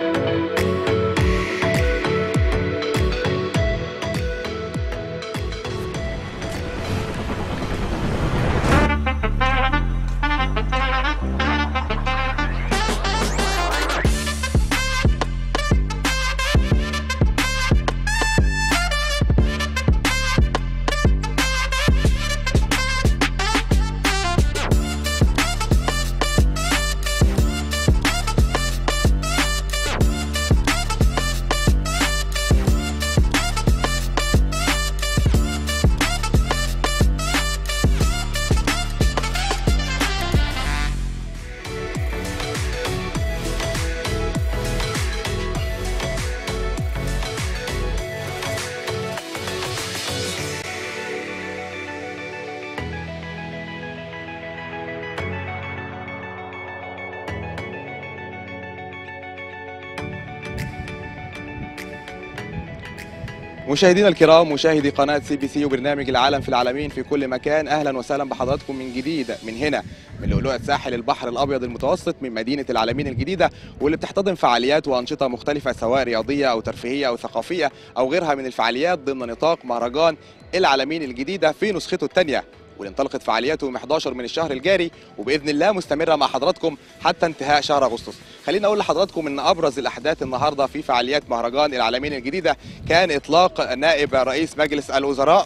مشاهدينا الكرام مشاهدي قناة سي بي سي وبرنامج العالم في العالمين في كل مكان أهلا وسهلا بحضراتكم من جديد من هنا من لؤلؤة ساحل البحر الأبيض المتوسط من مدينة العالمين الجديدة واللي بتحتضن فعاليات وأنشطة مختلفة سواء رياضية أو ترفيهية أو ثقافية أو غيرها من الفعاليات ضمن نطاق مهرجان العالمين الجديدة في نسخته الثانية واللي انطلقت فعالياته يوم 11 من الشهر الجاري وباذن الله مستمره مع حضراتكم حتى انتهاء شهر اغسطس. خليني اقول لحضراتكم ان ابرز الاحداث النهارده في فعاليات مهرجان العالمين الجديده كان اطلاق نائب رئيس مجلس الوزراء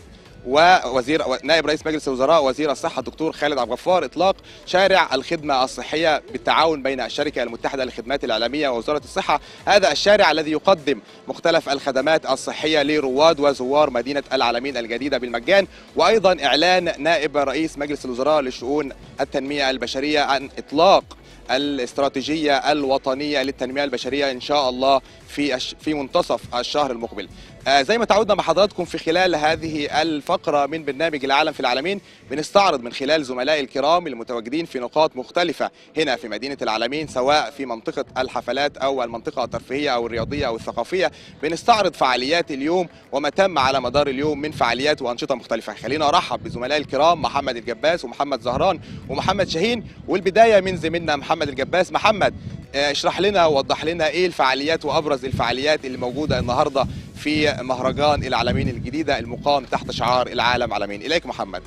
ووزير نائب رئيس مجلس الوزراء وزير الصحه الدكتور خالد عبد الغفار اطلاق شارع الخدمه الصحيه بالتعاون بين الشركه المتحده للخدمات الاعلاميه ووزاره الصحه هذا الشارع الذي يقدم مختلف الخدمات الصحيه لرواد وزوار مدينه العالمين الجديده بالمجان وايضا اعلان نائب رئيس مجلس الوزراء لشؤون التنميه البشريه عن اطلاق الاستراتيجيه الوطنيه للتنميه البشريه ان شاء الله في في منتصف الشهر المقبل. آه زي ما تعودنا مع حضراتكم في خلال هذه الفقره من برنامج العالم في العالمين بنستعرض من خلال زملائي الكرام المتواجدين في نقاط مختلفه هنا في مدينه العالمين سواء في منطقه الحفلات او المنطقه الترفيهيه او الرياضيه او الثقافيه بنستعرض فعاليات اليوم وما تم على مدار اليوم من فعاليات وانشطه مختلفه. خلينا ارحب بزملائي الكرام محمد الجباس ومحمد زهران ومحمد شاهين والبدايه من زميلنا محمد الجباس محمد اشرح لنا ووضح لنا ايه الفعاليات وابرز الفعاليات اللي موجوده النهارده في مهرجان العالمين الجديده المقام تحت شعار العالم عالمين اليك محمد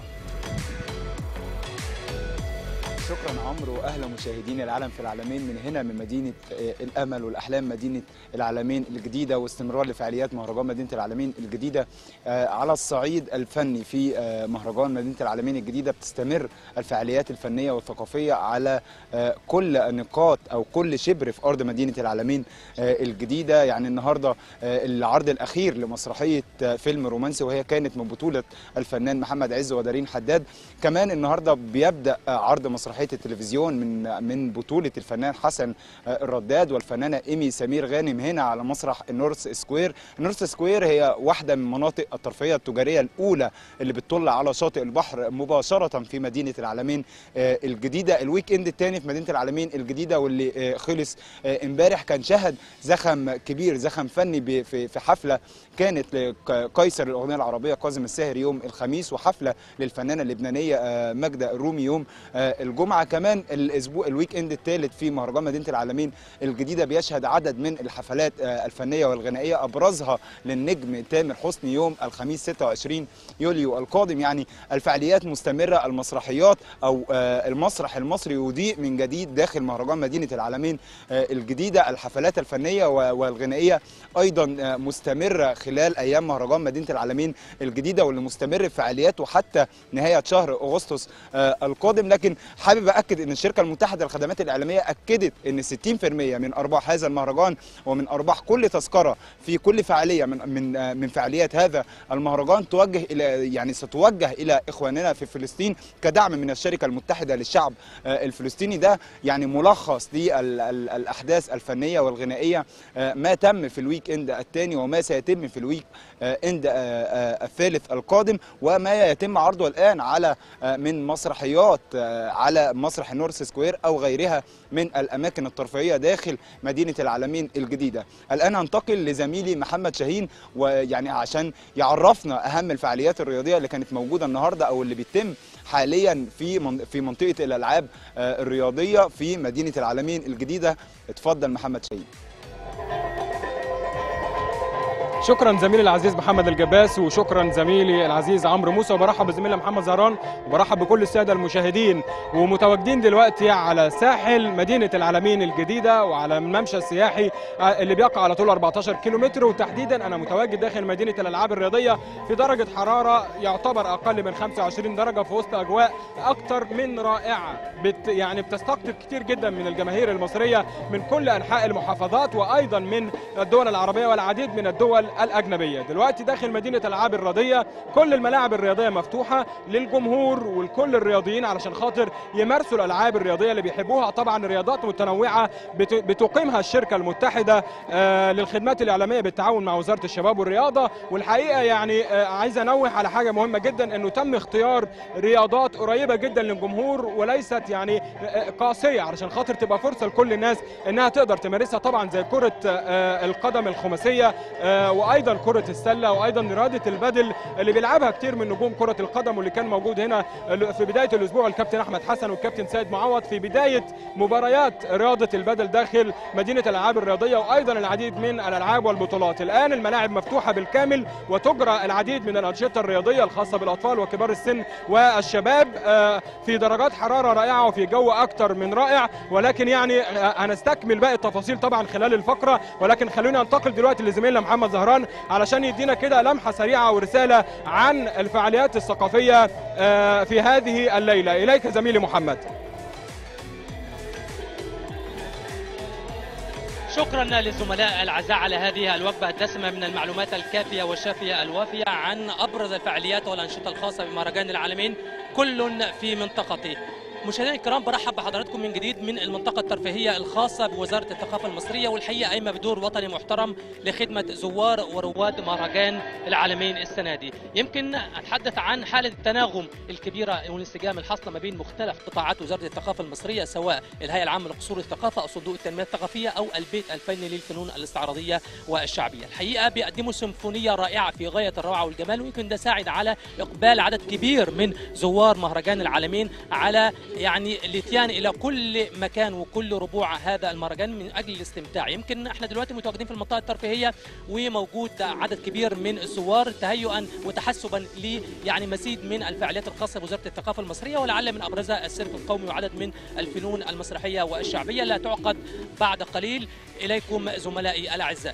شكرا عمرو واهلا مشاهدين العالم في العالمين من هنا من مدينه الامل والاحلام مدينه العالمين الجديده واستمرار لفعاليات مهرجان مدينه العالمين الجديده على الصعيد الفني في مهرجان مدينه العالمين الجديده بتستمر الفعاليات الفنيه والثقافيه على كل نقاط او كل شبر في ارض مدينه العالمين الجديده يعني النهارده العرض الاخير لمسرحيه فيلم رومانسي وهي كانت من بطوله الفنان محمد عز ودارين حداد كمان النهارده بيبدا عرض مسرحيه مسرحيه التلفزيون من من بطوله الفنان حسن الرداد والفنانه ايمي سمير غانم هنا على مسرح النورث سكوير، النورث سكوير هي واحده من مناطق الترفيهيه التجاريه الاولى اللي بتطل على شاطئ البحر مباشره في مدينه العالمين الجديده، الويك اند الثاني في مدينه العالمين الجديده واللي خلص امبارح كان شهد زخم كبير زخم فني في حفله كانت لقيصر الاغنيه العربيه كاظم الساهر يوم الخميس وحفله للفنانه اللبنانيه ماجده الرومي يوم الجمعه الجمعه كمان الاسبوع الويك اند الثالث في مهرجان مدينه العالمين الجديده بيشهد عدد من الحفلات الفنيه والغنائيه ابرزها للنجم تامر حسني يوم الخميس 26 يوليو القادم يعني الفعاليات مستمره المسرحيات او المسرح المصري يضيء من جديد داخل مهرجان مدينه العالمين الجديده الحفلات الفنيه والغنائيه ايضا مستمره خلال ايام مهرجان مدينه العالمين الجديده واللي مستمر في فعالياته حتى نهايه شهر اغسطس القادم لكن حابب اكد ان الشركه المتحده للخدمات الاعلاميه اكدت ان 60% من ارباح هذا المهرجان ومن ارباح كل تذكره في كل فعاليه من من من فعاليات هذا المهرجان توجه الى يعني ستوجه الى اخواننا في فلسطين كدعم من الشركه المتحده للشعب الفلسطيني ده يعني ملخص للاحداث الفنيه والغنائيه ما تم في الويك اند الثاني وما سيتم في الويك اند الثالث القادم وما يتم عرضه الان على من مسرحيات على مسرح النورث سكوير او غيرها من الاماكن الترفيهيه داخل مدينه العالمين الجديده. الان هنتقل لزميلي محمد شاهين ويعني عشان يعرفنا اهم الفعاليات الرياضيه اللي كانت موجوده النهارده او اللي بيتم حاليا في في منطقه الالعاب الرياضيه في مدينه العالمين الجديده. اتفضل محمد شاهين. شكرا زميلي العزيز محمد الجباس وشكرا زميلي العزيز عمرو موسى وبرحب بزميلنا محمد زهران وبرحب بكل الساده المشاهدين ومتواجدين دلوقتي على ساحل مدينه العلمين الجديده وعلى الممشى السياحي اللي بيقع على طول 14 كيلومتر وتحديدا انا متواجد داخل مدينه الالعاب الرياضيه في درجه حراره يعتبر اقل من 25 درجه في وسط اجواء اكثر من رائعه بت يعني بتستقطب كتير جدا من الجماهير المصريه من كل انحاء المحافظات وايضا من الدول العربيه والعديد من الدول الاجنبيه دلوقتي داخل مدينه الالعاب الرياضيه كل الملاعب الرياضيه مفتوحه للجمهور ولكل الرياضيين علشان خاطر يمارسوا الالعاب الرياضيه اللي بيحبوها طبعا رياضات متنوعه بت- بتقيمها الشركه المتحده آه، للخدمات الاعلاميه بالتعاون مع وزاره الشباب والرياضه والحقيقه يعني آه، عايز انوه على حاجه مهمه جدا انه تم اختيار رياضات قريبه جدا للجمهور وليست يعني آه، قاسيه علشان خاطر تبقى فرصه لكل الناس انها تقدر تمارسها طبعا زي كره آه، القدم الخماسيه آه، وايضا كره السله وايضا رياضه البدل اللي بيلعبها كتير من نجوم كره القدم واللي كان موجود هنا في بدايه الاسبوع الكابتن احمد حسن والكابتن سيد معوض في بدايه مباريات رياضه البدل داخل مدينه الالعاب الرياضيه وايضا العديد من الالعاب والبطولات الان الملاعب مفتوحه بالكامل وتجرى العديد من الانشطه الرياضيه الخاصه بالاطفال وكبار السن والشباب آه، في درجات حراره رائعه وفي جو اكثر من رائع ولكن يعني آه، هنستكمل باقي التفاصيل طبعا خلال الفقره ولكن خلونا ننتقل دلوقتي لزميلنا محمد زهران علشان يدينا كده لمحه سريعه ورساله عن الفعاليات الثقافيه آه، في هذه الليله اليك زميلي محمد شكرا للزملاء الاعزاء على هذه الوجبه الدسمه من المعلومات الكافيه والشافيه الوافيه عن ابرز الفعاليات والانشطه الخاصه بمهرجان العالمين كل في منطقته مشاهدينا الكرام برحب بحضراتكم من جديد من المنطقة الترفيهية الخاصة بوزارة الثقافة المصرية والحقيقة قايمة بدور وطني محترم لخدمة زوار ورواد مهرجان العالمين السنة دي يمكن أتحدث عن حالة التناغم الكبيرة والانسجام الحاصلة ما بين مختلف قطاعات وزارة الثقافة المصرية سواء الهيئة العامة لقصور الثقافة أو صندوق التنمية الثقافية أو البيت الفني للفنون الاستعراضية والشعبية الحقيقة بيقدموا سيمفونية رائعة في غاية الروعة والجمال ويمكن ده ساعد على إقبال عدد كبير من زوار مهرجان العالمين على يعني الاتيان الى كل مكان وكل ربوع هذا المهرجان من اجل الاستمتاع يمكن احنا دلوقتي متواجدين في المنطقه الترفيهيه وموجود عدد كبير من الزوار تهيئا وتحسبا ل يعني مزيد من الفعاليات الخاصه بوزاره الثقافه المصريه ولعل من ابرزها السيرك القومي وعدد من الفنون المسرحيه والشعبيه لا تعقد بعد قليل اليكم زملائي الاعزاء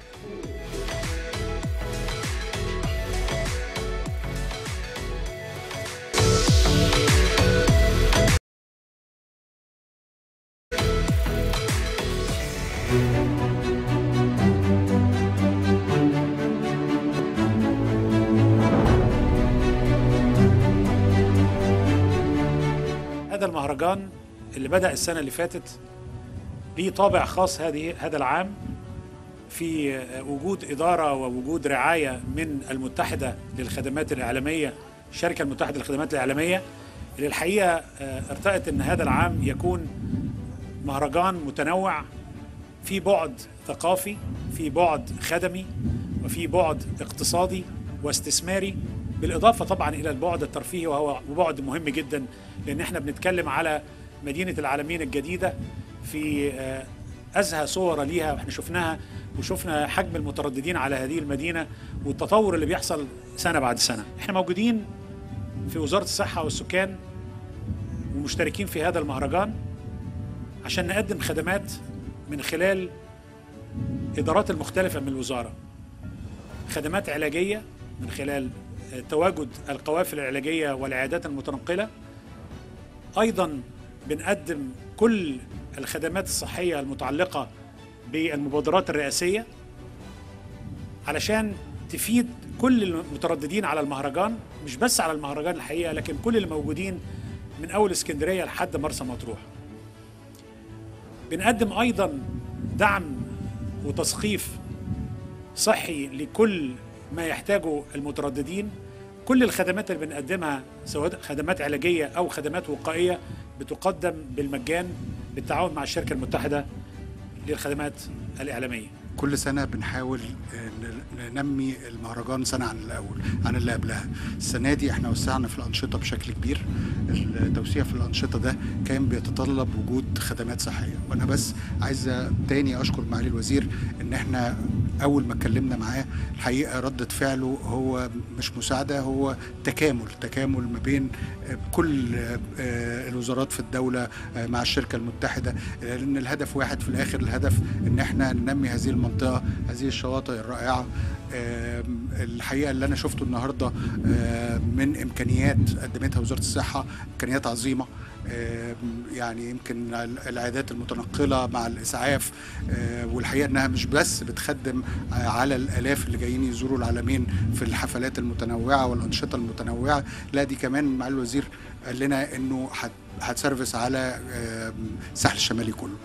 هذا المهرجان اللي بدأ السنة اللي فاتت ليه طابع خاص هذه هذا العام في وجود إدارة ووجود رعاية من المتحدة للخدمات الإعلامية الشركة المتحدة للخدمات الإعلامية اللي الحقيقة ارتأت أن هذا العام يكون مهرجان متنوع في بعد ثقافي في بعد خدمي وفي بعد اقتصادي واستثماري بالإضافة طبعا إلى البعد الترفيهي وهو بعد مهم جدا لأن احنا بنتكلم على مدينة العالمين الجديدة في آه، أزهى صور ليها واحنا شفناها وشفنا حجم المترددين على هذه المدينة والتطور اللي بيحصل سنة بعد سنة احنا موجودين في وزارة الصحة والسكان ومشتركين في هذا المهرجان عشان نقدم خدمات من خلال إدارات المختلفة من الوزارة خدمات علاجية من خلال تواجد القوافل العلاجية والعيادات المتنقلة أيضا بنقدم كل الخدمات الصحية المتعلقة بالمبادرات الرئاسية علشان تفيد كل المترددين على المهرجان مش بس على المهرجان الحقيقة لكن كل اللي موجودين من أول اسكندرية لحد مرسى مطروح بنقدم أيضا دعم وتثقيف صحي لكل ما يحتاجه المترددين كل الخدمات اللي بنقدمها سواء خدمات علاجية أو خدمات وقائية بتقدم بالمجان بالتعاون مع الشركة المتحدة للخدمات الإعلامية كل سنه بنحاول آه، ن- ننمي المهرجان سنه عن الاول عن اللي قبلها السنه دي احنا وسعنا في الانشطه بشكل كبير التوسيع في الانشطه ده كان بيتطلب وجود خدمات صحيه وانا بس عايز تاني اشكر معالي الوزير ان احنا اول ما اتكلمنا معاه الحقيقه رده فعله هو مش مساعده هو تكامل تكامل ما بين آه، كل آه، الوزارات في الدوله آه، مع الشركه المتحده لان الهدف واحد في الاخر الهدف ان احنا ننمي هذه المنطقه هذه الشواطئ الرائعه آم، الحقيقه اللي انا شفته النهارده آم، من امكانيات قدمتها وزاره الصحه امكانيات عظيمه آم، يعني يمكن العيادات المتنقله مع الاسعاف آه، والحقيقه انها مش بس بتخدم آه، على الالاف اللي جايين يزوروا العالمين في الحفلات المتنوعه والانشطه المتنوعه لا دي كمان مع الوزير قال لنا انه هت- هتسرفس على آم، الساحل الشمالي كله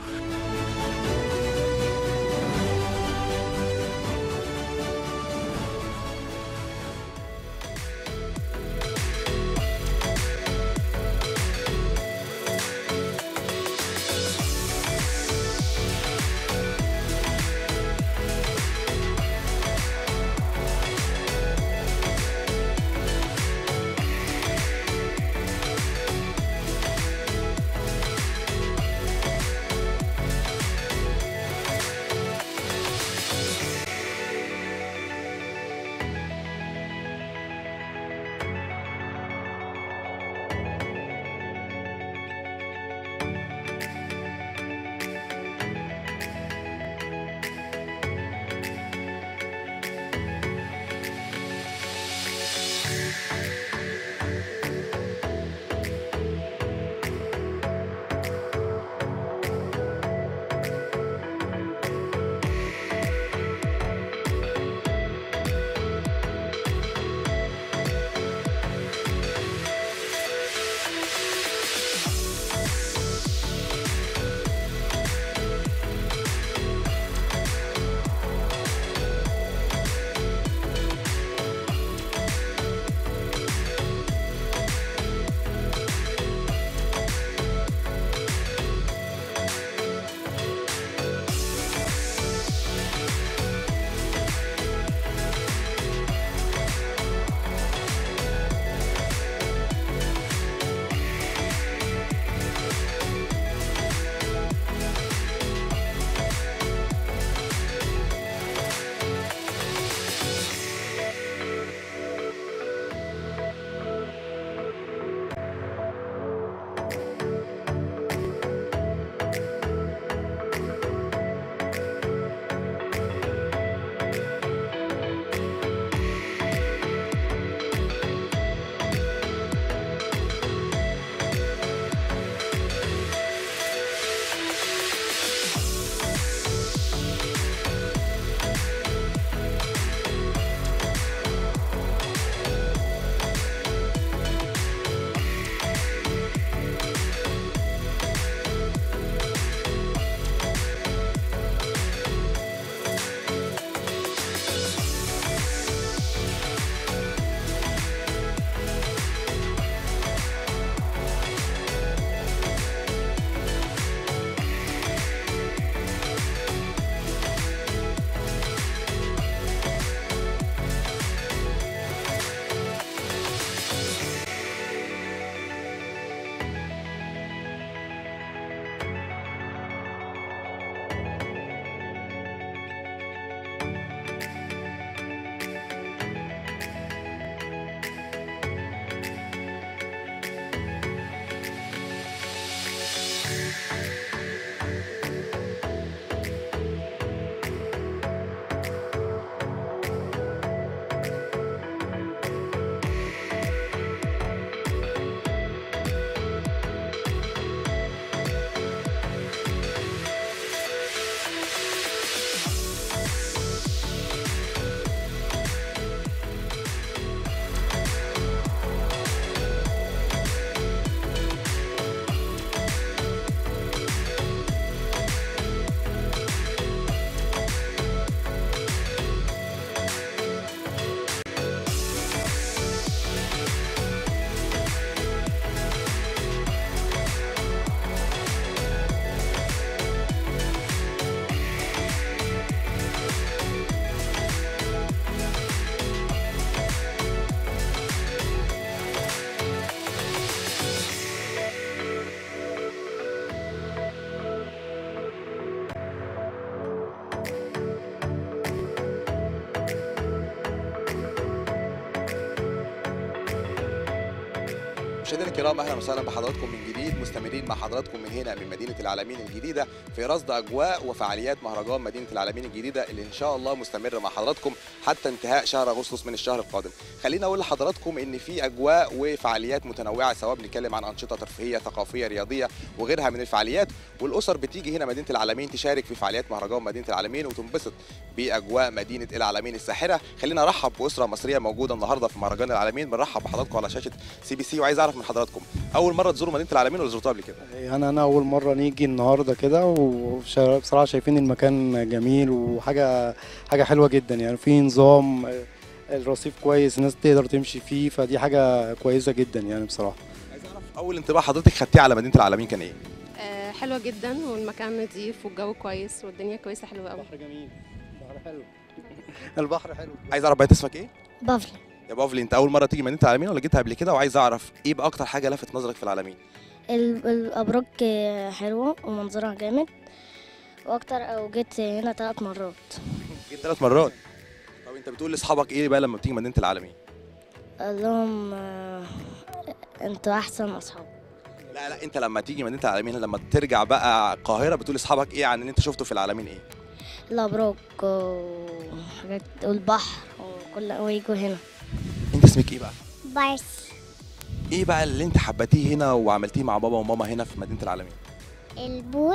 مشاهدينا الكرام اهلا وسهلا بحضراتكم من جديد مستمرين مع حضراتكم من هنا من مدينه العالمين الجديده في رصد اجواء وفعاليات مهرجان مدينه العالمين الجديده اللي ان شاء الله مستمر مع حضراتكم حتى انتهاء شهر اغسطس من الشهر القادم. خلينا اقول لحضراتكم ان في اجواء وفعاليات متنوعه سواء بنتكلم عن انشطه ترفيهيه ثقافيه رياضيه وغيرها من الفعاليات والاسر بتيجي هنا مدينه العالمين تشارك في فعاليات مهرجان مدينه العالمين وتنبسط باجواء مدينه العالمين الساحره. خلينا نرحب باسره مصريه موجوده النهارده في مهرجان العالمين بنرحب بحضراتكم على شاشه سي بي سي وعايز اعرف من حضراتكم اول مره تزوروا مدينه العالمين ولا زرتوها قبل كده؟ يعني انا اول مره نيجي النهارده كده وبصراحه شايفين المكان جميل وحاجه حاجه حلوه جدا يعني في نظام الرصيف كويس الناس تقدر تمشي فيه فدي حاجه كويسه جدا يعني بصراحه عايز اعرف اول انطباع حضرتك خدتيه على مدينه العالمين كان ايه؟ آه، حلوة جدا والمكان نظيف والجو كويس والدنيا كويسة حلوة قوي البحر جميل البحر حلو البحر حلو عايز اعرف بقى اسمك ايه؟ بافلي يا بافلي انت اول مره تيجي مدينه العالمين ولا جيتها قبل كده وعايز اعرف ايه بقى اكتر حاجه لفت نظرك في العالمين؟ ال- الأبراج حلوة ومنظرها جامد وأكتر أو جيت هنا ثلاث مرات جيت ثلاث مرات طب انت بتقول لاصحابك ايه بقى لما بتيجي مدينه العالمين؟ قال لهم آه، انتوا أحسن أصحاب لا لا انت لما تيجي مدينه العالمين لما ترجع بقى القاهره بتقول لاصحابك ايه عن اللي انت شفته في العالمين ايه؟ الأبراج وحاجات والبحر وكل ويجوا هنا انت اسمك ايه بقى؟ بارس ايه بقى اللي انت حبيتيه هنا وعملتيه مع بابا وماما هنا في مدينه العالمين؟ البول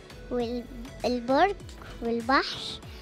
والبرج والبحر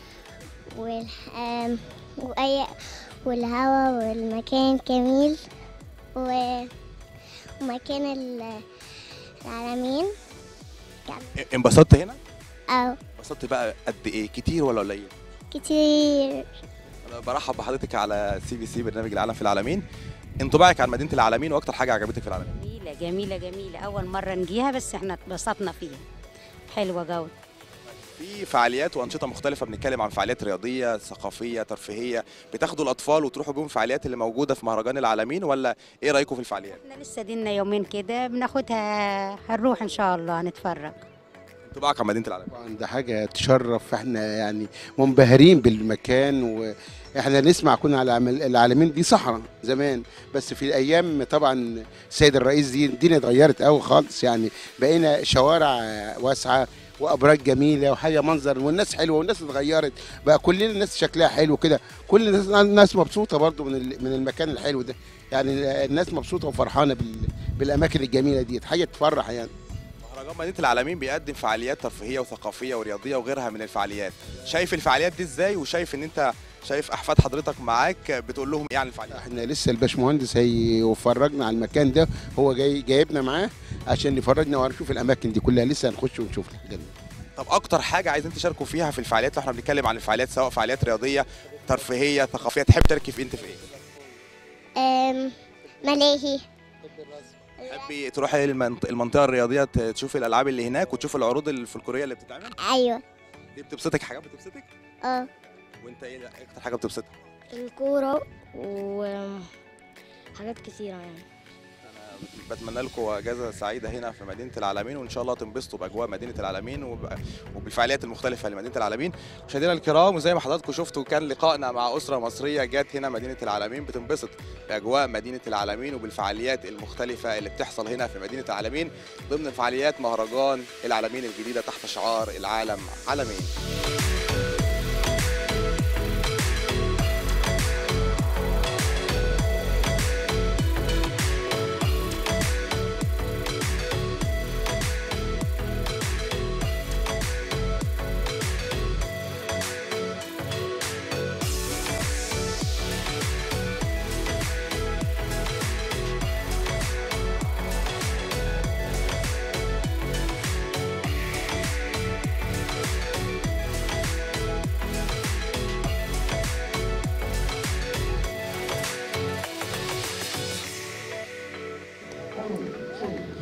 وال آم، وأي والهواء والمكان جميل و- ومكان ال- العالمين اه- انبسطت هنا؟ أو انبسطت بقى قد ايه؟ كتير ولا قليل؟ كتير انا برحب بحضرتك على سي بي سي برنامج العالم في العالمين انطباعك عن مدينه العالمين واكتر حاجه عجبتك في العالمين جميلة جميلة جميلة أول مرة نجيها بس احنا اتبسطنا فيها حلوة جو في فعاليات وانشطه مختلفه بنتكلم عن فعاليات رياضيه ثقافيه ترفيهيه بتاخدوا الاطفال وتروحوا بيهم الفعاليات اللي موجوده في مهرجان العالمين ولا ايه رايكم في الفعاليات احنا لسه دينا يومين كده بناخدها هنروح إن شاء الله هنتفرج انطباعك عن مدينه العالمين طبعا ده حاجة تشرف احنا يعني منبهرين بالمكان واحنا نسمع كنا على العمل- العالمين دي صحراء زمان بس في الايام طبعا السيد الرئيس دي الدنيا اتغيرت قوي خالص يعني بقينا شوارع واسعة وابراج جميله وحاجه منظر والناس حلوه والناس اتغيرت بقى كلنا الناس شكلها حلو كده كل الناس الناس مبسوطه برضو من ال- من المكان الحلو ده يعني الناس مبسوطه وفرحانه بال- بالاماكن الجميله دي حاجه تفرح يعني مهرجان مدينه العالمين بيقدم فعاليات ترفيهيه وثقافيه ورياضيه وغيرها من الفعاليات شايف الفعاليات دي ازاي وشايف ان انت شايف احفاد حضرتك معاك بتقول لهم ايه عن الفعاليات احنا لسه الباشمهندس هيفرجنا على المكان ده هو جاي جايبنا معاه عشان يفرجنا وهنشوف الاماكن دي كلها لسه هنخش ونشوف الحاجات دي طب اكتر حاجه عايزين تشاركوا فيها في الفعاليات لو احنا بنتكلم عن الفعاليات سواء فعاليات رياضيه ترفيهيه ثقافيه تحب تشاركي في انت في ايه آم، ملاهي تحبي تروحي المنط- المنطقه الرياضيه ت- تشوفي الالعاب اللي هناك وتشوفي العروض الفولكلوريه اللي بتتعمل أيوة دي بتبسطك حاجات بتبسطك اه وانت ايه اكتر حاجه بتبسطك الكورة وحاجات كتيرة يعني بتمنى لكم اجازه سعيده هنا في مدينه العالمين وان شاء الله تنبسطوا باجواء مدينه العالمين وب- وبالفعاليات المختلفه لمدينه العالمين مشاهدينا الكرام وزي ما حضراتكم شفتوا كان لقائنا مع اسره مصريه جت هنا مدينه العالمين بتنبسط باجواء مدينه العالمين وبالفعاليات المختلفه اللي بتحصل هنا في مدينه العالمين ضمن فعاليات مهرجان العالمين الجديده تحت شعار العالم عالمين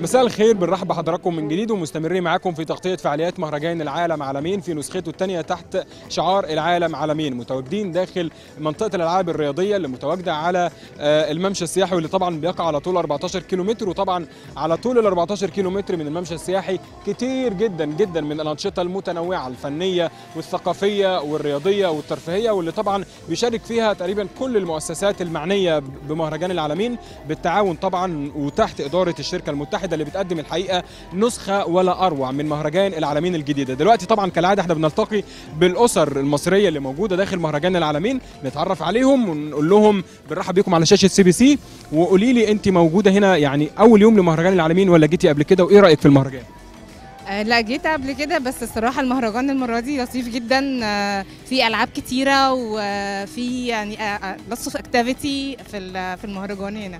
مساء الخير بنرحب بحضراتكم من جديد ومستمرين معاكم في تغطيه فعاليات مهرجان العالم عالمين في نسخته الثانيه تحت شعار العالم عالمين متواجدين داخل منطقه الالعاب الرياضيه اللي متواجده على آه، الممشى السياحي واللي طبعا بيقع على طول 14 كيلومتر وطبعا على طول ال 14 كيلومتر من الممشى السياحي كتير جدا جدا من الانشطه المتنوعه الفنيه والثقافيه والرياضيه والترفيهيه واللي طبعا بيشارك فيها تقريبا كل المؤسسات المعنيه بمهرجان العالمين بالتعاون طبعا وتحت اداره الشركه المتحده اللي بتقدم الحقيقه نسخه ولا اروع من مهرجان العالمين الجديده دلوقتي طبعا كالعاده احنا بنلتقي بالاسر المصريه اللي موجوده داخل مهرجان العالمين نتعرف عليهم ونقول لهم بنرحب بيكم على شاشه سي بي سي وقولي لي انت موجوده هنا يعني اول يوم لمهرجان العالمين ولا جيتي قبل كده وايه رايك في المهرجان آه، لا جيت قبل كده بس الصراحة المهرجان المرة دي لطيف جدا آه، في ألعاب كتيرة وفي يعني lots of activity في ال- في المهرجان هنا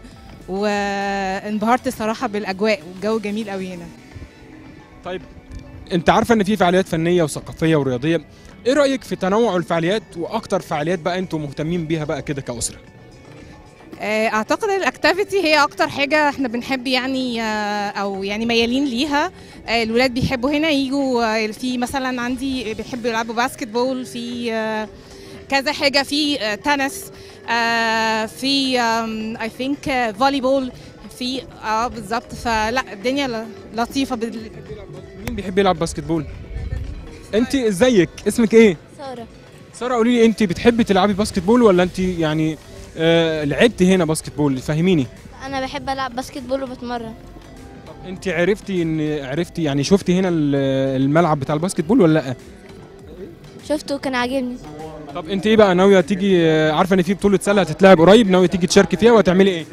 وانبهرت الصراحة بالأجواء والجو جميل قوي هنا طيب انت عارفه ان في فعاليات فنيه وثقافيه ورياضيه ايه رايك في تنوع الفعاليات واكتر فعاليات بقى انتم مهتمين بيها بقى كده كاسره آه، اعتقد الاكتيفيتي هي اكتر حاجه احنا بنحب يعني آه، او يعني ميالين ليها آه، الولاد بيحبوا هنا يجوا آه، في مثلا عندي بيحبوا يلعبوا باسكت بول في آه، كذا حاجه في آه، تنس آه، في اي ثينك فولي بول في اه بالظبط فلا الدنيا ل- لطيفه بال- مين بيحب يلعب باسكت بول انت ازيك اسمك ايه سارة ساره قولي لي انت بتحبي تلعبي باسكت بول ولا انت يعني آه لعبتي هنا باسكت بول فهميني أنا بحب ألعب باسكت بول وبتمرن انت عرفتي ان عرفتي يعني شفتي هنا ال- الملعب بتاع الباسكت بول ولا لا شفته وكان عاجبني طب انت ايه بقى ناويه تيجي آه، عارفه ان في بطوله سله هتتلعب قريب ناويه تيجي تشاركي فيها وهتعملي ايه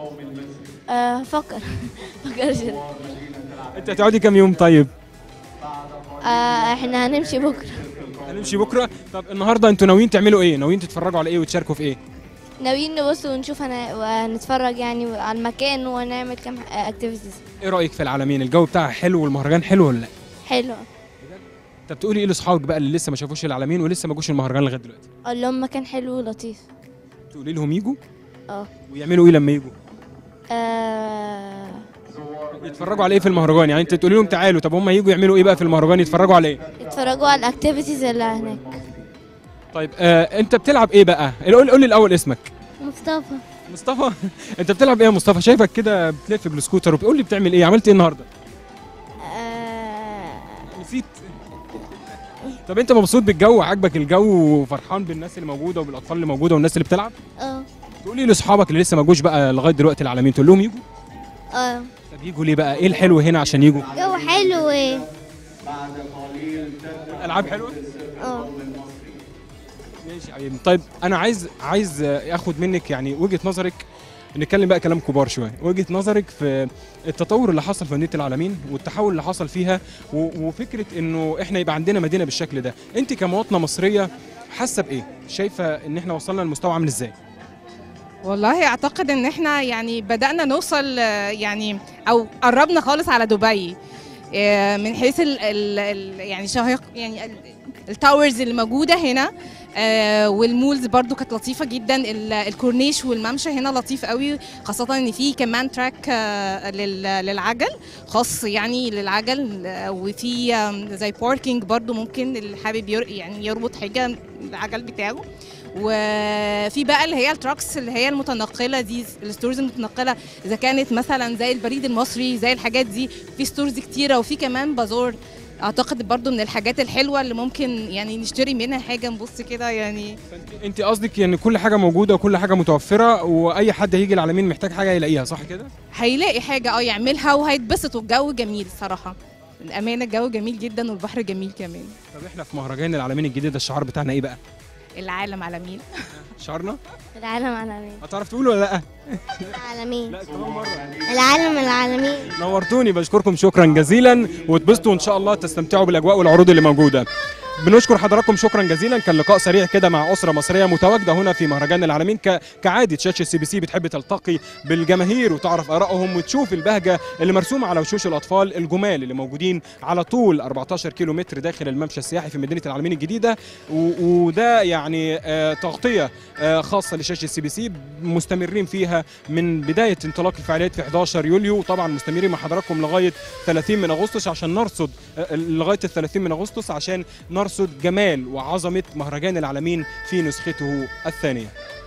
أه فكر فكر كده. انت هتقعدي كام يوم طيب أه احنا هنمشي بكرة هنمشي بكره طب النهارده انتوا ناويين تعملوا ايه ناويين تتفرجوا على ايه وتشاركوا في ايه ناويين نبص ونشوف هن... ونتفرج يعني على المكان ونعمل كام اكتيفيتيز ايه رايك في العالمين الجو بتاعها حلو والمهرجان حلو ولا لا حلوة طب تقولي ايه لاصحابك بقى اللي لسه ما شافوش العالمين ولسه ما جوش المهرجان لغايه دلوقتي اقول لهم مكان حلو ولطيف تقولي لهم يجوا اه ويعملوا ايه لما يجوا آه، يتفرجوا على ايه في المهرجان يعني انت تقولي لهم تعالوا طب هم يجوا يعملوا ايه بقى في المهرجان يتفرجوا على ايه يتفرجوا على الاكتيفيتيز اللي هناك طيب آه انت بتلعب ايه بقى قول قول لي الاول اسمك مصطفى مصطفى انت بتلعب ايه يا مصطفى شايفك كده بتلف بالسكوتر وبتقول لي بتعمل ايه عملت ايه النهارده نسيت طب انت مبسوط بالجو عاجبك الجو وفرحان بالناس اللي موجوده وبالاطفال اللي موجوده والناس اللي بتلعب اه تقولي لاصحابك اللي لسه ما جوش بقى لغايه دلوقتي العالمين تقول لهم يجوا اه طب يجوا ليه بقى ايه الحلو هنا عشان يجوا جو حلو العاب حلوه اه ماشي يا حبيبي طيب انا عايز عايز اخد منك يعني وجهه نظرك نتكلم بقى كلام كبار شويه وجهه نظرك في التطور اللي حصل في مدينه العالمين والتحول اللي حصل فيها و- وفكره انه احنا يبقى عندنا مدينه بالشكل ده انت كمواطنه مصريه حاسه بايه شايفه ان احنا وصلنا لمستوى عامل ازاي والله اعتقد ان احنا يعني بدانا نوصل آه، يعني او قربنا خالص على دبي آه، من حيث ال ال ال يعني شهيق يعني ال- التاورز اللي موجوده هنا آه، والمولز برضو كانت لطيفه جدا ال- الكورنيش والممشى هنا لطيف قوي خاصه ان في كمان تراك آه، لل- للعجل خاص يعني للعجل آه، وفي آم، زي باركينج برضو ممكن اللي حابب ير- يعني يربط حاجه العجل بتاعه وفي بقى اللي هي التراكس اللي هي المتنقله دي الستورز المتنقله اذا كانت مثلا زي البريد المصري زي الحاجات دي في ستورز كتيره وفي كمان بازار اعتقد برضو من الحاجات الحلوه اللي ممكن يعني نشتري منها حاجه نبص كده يعني انت قصدك يعني كل حاجه موجوده وكل حاجه متوفره واي حد هيجي العالمين محتاج حاجه يلاقيها صح كده هيلاقي حاجه اه يعملها وهيتبسط والجو جميل الصراحه الامانه الجو جميل جدا والبحر جميل كمان طب احنا في مهرجان العالمين الجديد الشعار بتاعنا ايه بقى العالم على مين شعارنا العالم العالمين هتعرف تقول ولا لا العالمين العالم العالمين نورتوني بشكركم شكرا جزيلا واتبسطوا وان شاء الله تستمتعوا بالاجواء والعروض اللي موجوده بنشكر حضراتكم شكرا جزيلا كان لقاء سريع كده مع اسره مصريه متواجده هنا في مهرجان العالمين ك... كعاده شاشه سي بي سي بتحب تلتقي بالجماهير وتعرف ارائهم وتشوف البهجه اللي مرسومه على وشوش الاطفال الجمال اللي موجودين على طول 14 كيلو متر داخل الممشى السياحي في مدينه العالمين الجديده و... وده يعني آه تغطيه آه خاصه لشاشه سي بي سي مستمرين فيها من بدايه انطلاق الفعاليات في 11 يوليو طبعا مستمرين مع حضراتكم لغايه 30 من اغسطس عشان نرصد آه، لغايه ال 30 من اغسطس عشان نرصد جمال وعظمه مهرجان العالمين في نسخته الثانيه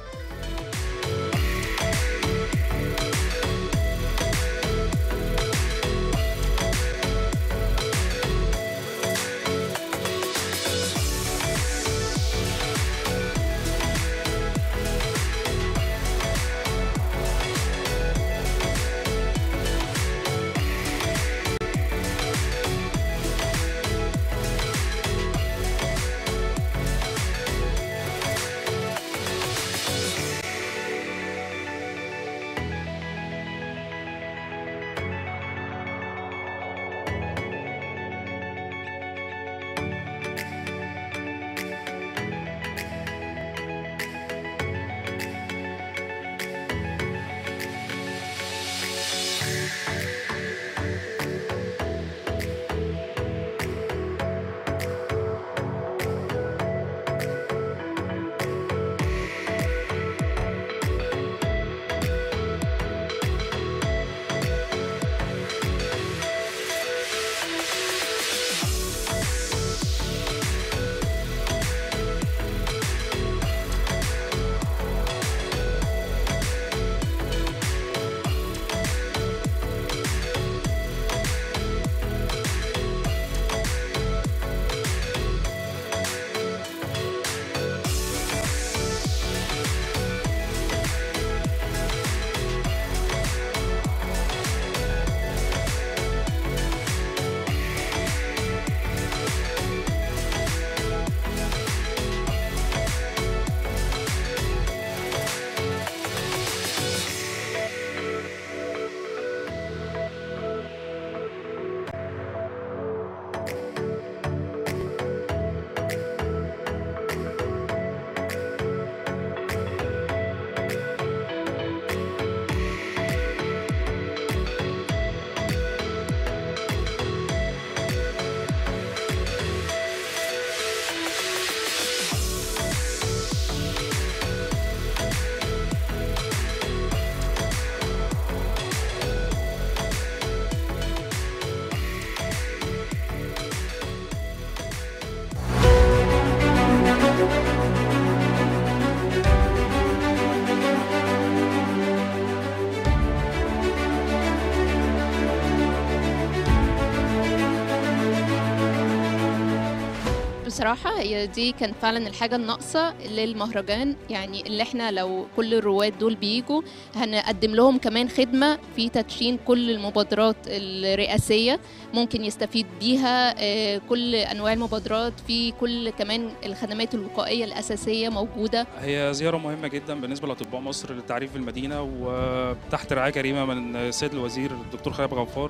بصراحة هي دي كان فعلا الحاجة الناقصة للمهرجان يعني اللي احنا لو كل الرواد دول بيجوا هنقدم لهم كمان خدمة في تدشين كل المبادرات الرئاسية ممكن يستفيد بيها آه، كل أنواع المبادرات في كل كمان الخدمات الوقائية الأساسية موجودة هي زيارة مهمة جدا بالنسبة لأطباء مصر للتعريف المدينة وتحت رعاية كريمة من السيد الوزير الدكتور خالد غفار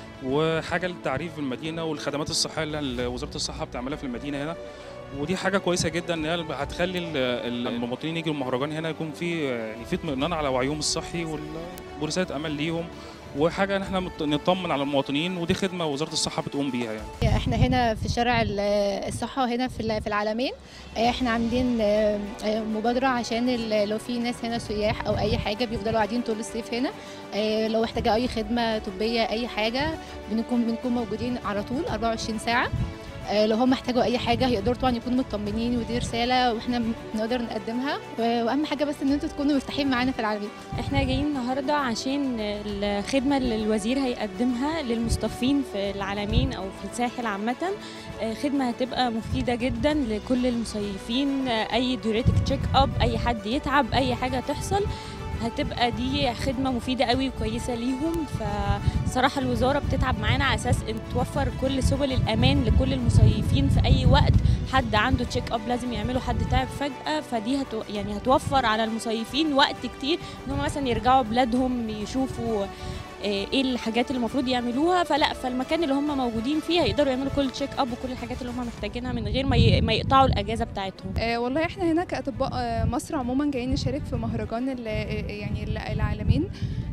وحاجة للتعريف بالمدينة والخدمات الصحية اللي وزارة الصحة بتعملها في المدينة هنا ودي حاجة كويسة جدا ان هي هتخلي ال- ال- المواطنين يجوا المهرجان هنا يكون في يعني في اطمئنان على وعيهم الصحي وال- ورسالة أمل ليهم وحاجة ان احنا مط- نطمن على المواطنين ودي خدمة وزارة الصحة بتقوم بيها يعني احنا هنا في شارع ال- الصحة هنا في ال- في العالمين احنا عاملين آه، آه، مبادرة عشان ال- لو في ناس هنا سياح او اي حاجة بيفضلوا قاعدين طول الصيف هنا آه، لو احتاجوا اي خدمة طبية اي حاجة بنكون بنكون موجودين على طول 24 ساعة آه، لو هم احتاجوا اي حاجه يقدروا طبعا يكونوا مطمنين ودي رساله واحنا بنقدر نقدمها و- واهم حاجه بس ان انتوا تكونوا مرتاحين معانا في العالمين احنا جايين النهارده عشان الخدمه اللي الوزير هيقدمها للمصطفين في العالمين او في الساحل عامه آه، خدمه هتبقى مفيده جدا لكل المصيفين آه، اي ديوريتك تشيك اب اي حد يتعب اي حاجه تحصل هتبقى دي خدمة مفيدة قوي وكويسة ليهم فصراحة الوزارة بتتعب معانا على أساس إن توفر كل سبل الأمان لكل المصيفين في أي وقت حد عنده تشيك أب لازم يعمله حد تعب فجأة فدي هتو يعني هتوفر على المصيفين وقت كتير إن هم مثلا يرجعوا بلادهم يشوفوا آه، ايه الحاجات اللي المفروض يعملوها فلا فالمكان اللي هم موجودين فيه هيقدروا يعملوا كل تشيك اب وكل الحاجات اللي هم محتاجينها من غير ما ي- ما يقطعوا الاجازه بتاعتهم آه، والله احنا هنا كاطباء آه، مصر عموما جايين نشارك في مهرجان ال- آه، يعني ال- العالمين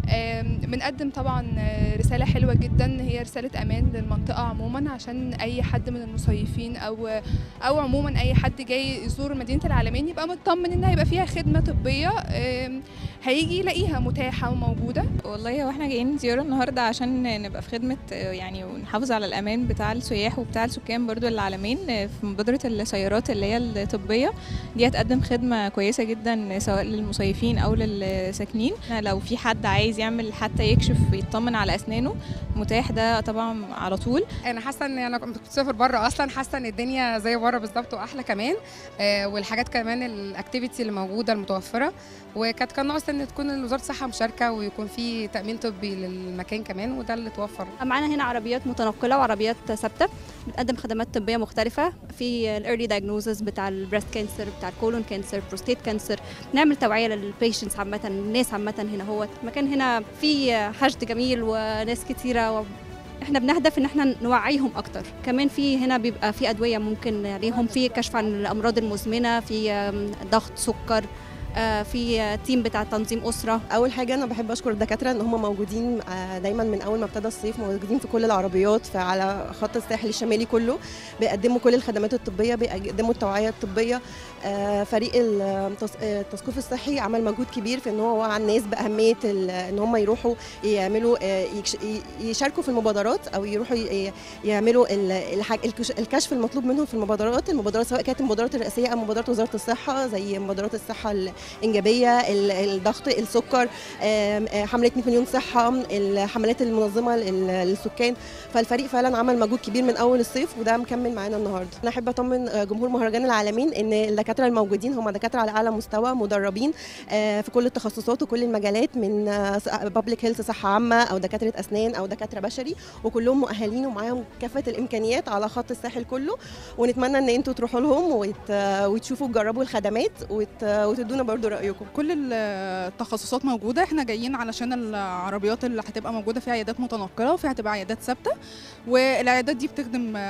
آم، بنقدم طبعا آه، رساله حلوه جدا هي رساله امان للمنطقه عموما عشان اي حد من المصيفين او او عموما اي حد جاي يزور مدينه العالمين يبقى مطمن ان هيبقى فيها خدمه طبيه آم، هيجي يلاقيها متاحه وموجوده والله هو احنا جايين زيارة النهاردة عشان نبقى في خدمة آه، يعني ونحافظ على الأمان بتاع السياح وبتاع السكان برضو العالمين آه، في مبادرة السيارات اللي هي الطبية دي هتقدم خدمة كويسة جدا سواء للمصيفين أو للساكنين لو في حد عايز يعمل حتى يكشف ويطمن على أسنانه متاح ده طبعا على طول انا حاسه ان انا كنت بسافر بره اصلا حاسه ان الدنيا زي بره بالظبط واحلى كمان آه والحاجات كمان الاكتيفيتي اللي موجوده المتوفره وكانت كان ناقص ان تكون وزاره الصحه مشاركه ويكون في تامين طبي للمكان كمان وده اللي توفر معانا هنا عربيات متنقله وعربيات ثابته بتقدم خدمات طبيه مختلفه في الايرلي دايجنوزز بتاع البريست كانسر بتاع الكولون كانسر بروستيت كانسر نعمل توعيه للبيشنتس عامه الناس عامه هنا هو مكان هنا فيه حشد جميل وناس كتيره و... احنا بنهدف ان احنا نوعيهم اكتر كمان في هنا بيبقى في ادويه ممكن عليهم في كشف عن الامراض المزمنه في آم، ضغط سكر آه، في آه، تيم بتاع تنظيم اسره اول حاجه انا بحب اشكر الدكاتره ان هم موجودين آه، دايما من اول ما ابتدى الصيف موجودين في كل العربيات فعلى خط الساحل الشمالي كله بيقدموا كل الخدمات الطبيه بيقدموا التوعيه الطبيه آه، فريق التص- آه، التثقيف الصحي عمل مجهود كبير في ان هو وعى الناس باهميه ال- ان هم يروحوا يعملوا آه، يكش- ي- يشاركوا في المبادرات او يروحوا ي- يعملوا ال- الحاج- الكش- الكشف المطلوب منهم في المبادرات المبادرات سواء كانت المبادرات الرئاسيه او مبادرات وزاره الصحه زي مبادرات الصحه الانجابيه ال- الضغط السكر آم، آه، حمله 100 مليون صحه الحملات المنظمه لل- للسكان فالفريق فعلا عمل مجهود كبير من اول الصيف وده مكمل معانا النهارده انا احب اطمن آه، جمهور مهرجان العالمين ان الدكاتره الموجودين هم دكاتره على اعلى مستوى مدربين آه، في كل التخصصات وكل المجالات من بابليك هيلث صحه عامه او دكاتره اسنان او دكاتره بشري وكلهم مؤهلين ومعاهم كافه الامكانيات على خط الساحل كله ونتمنى ان انتوا تروحوا لهم وت... وتشوفوا تجربوا الخدمات وت... وتدونا برضو رايكم كل التخصصات موجوده احنا جايين علشان العربيات اللي هتبقى موجوده فيها عيادات متنقله وفيها هتبقى عيادات ثابته والعيادات دي بتخدم آه،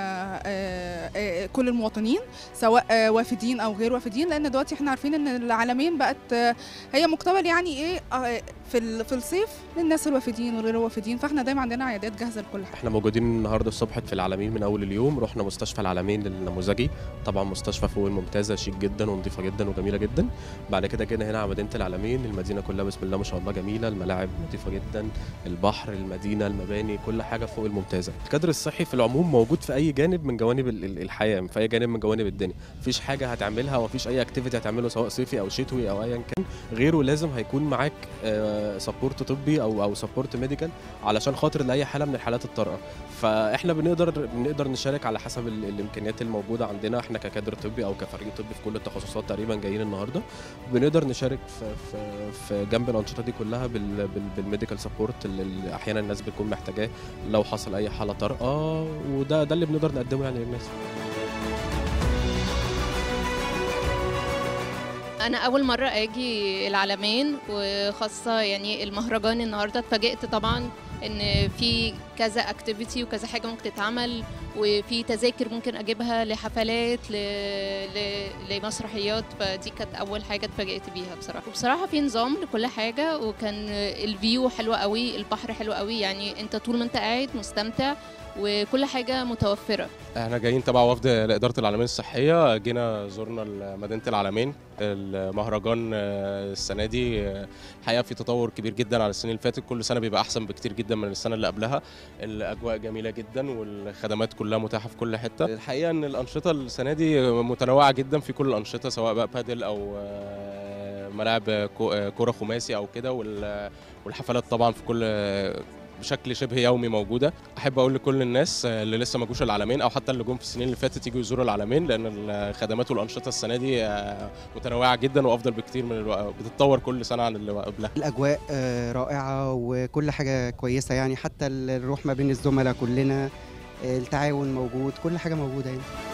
آه، آه، كل المواطنين سواء آه، وافدين او غير وافدين لان دلوقتي احنا عارفين ان العالمين بقت آه، هي مقتبل يعني ايه آه، في ال- في الصيف للناس الوافدين والغير الوافدين فاحنا دايما عندنا عيادات جاهزه لكل حاجه احنا موجودين النهارده الصبح في العالمين من اول اليوم رحنا مستشفى العالمين النموذجي طبعا مستشفى فوق الممتازه شيك جدا ونظيفه جدا وجميله جدا بعد كده جينا هنا على مدينه العالمين المدينه كلها بسم الله ما شاء الله جميله الملاعب نظيفه جدا البحر المدينه المباني كل حاجه فوق الممتازه الكادر الصحي في العموم موجود في اي جانب من جوانب ال- ال- الحياه في اي جانب من جوانب الدنيا مفيش حاجه هتعملها ومفيش اي اكتيفيتي هتعمله سواء صيفي او شتوي او ايا كان غيره لازم هيكون معاك سبورت طبي او او سبورت ميديكال علشان خاطر لاي حاله من الحالات الطارئه فاحنا بنقدر بنقدر نشارك على حسب ال- الامكانيات الموجوده عندنا احنا ككادر طبي او كفريق طبي في كل التخصصات تقريبا جايين النهارده بنقدر نشارك في في, في جنب الانشطه دي كلها بال بال بالميديكال سبورت اللي اللي احيانا الناس بتكون محتاجاه لو حصل اي حاله طارئه وده ده اللي بنقدر نقدمه يعني للناس انا اول مره اجي العالمين وخاصه يعني المهرجان النهارده اتفاجئت طبعا ان في كذا اكتيفيتي وكذا حاجه ممكن تتعمل وفي تذاكر ممكن اجيبها لحفلات ل... ل... لمسرحيات فدي كانت اول حاجه اتفاجئت بيها بصراحه وبصراحه في نظام لكل حاجه وكان الفيو حلو قوي البحر حلو قوي يعني انت طول ما انت قاعد مستمتع وكل حاجه متوفره احنا جايين تبع وفد لاداره العالمين الصحيه جينا زرنا مدينه العالمين المهرجان آه، السنه دي آه، الحقيقه في تطور كبير جدا عن السنين اللي فاتت كل سنه بيبقى احسن بكتير جدا من السنه اللي قبلها الاجواء جميله جدا والخدمات كلها متاحه في كل حته الحقيقه ان الانشطه السنه دي متنوعه جدا في كل الانشطه سواء بقى بادل او آه، ملاعب كو- آه، كره خماسي او كده وال- والحفلات طبعا في كل بشكل شبه يومي موجوده احب اقول لكل الناس اللي لسه ما جوش العالمين او حتى اللي جم في السنين اللي فاتت يجوا يزوروا العالمين لان الخدمات والانشطه السنه دي آه، متنوعه جدا وافضل بكتير من الوقت بتتطور كل سنه عن اللي قبلها الأجواء آه، رائعة وكل حاجة كويسة يعني حتى الروح ما بين الزملاء كلنا آه، التعاون موجود كل حاجة موجودة يعني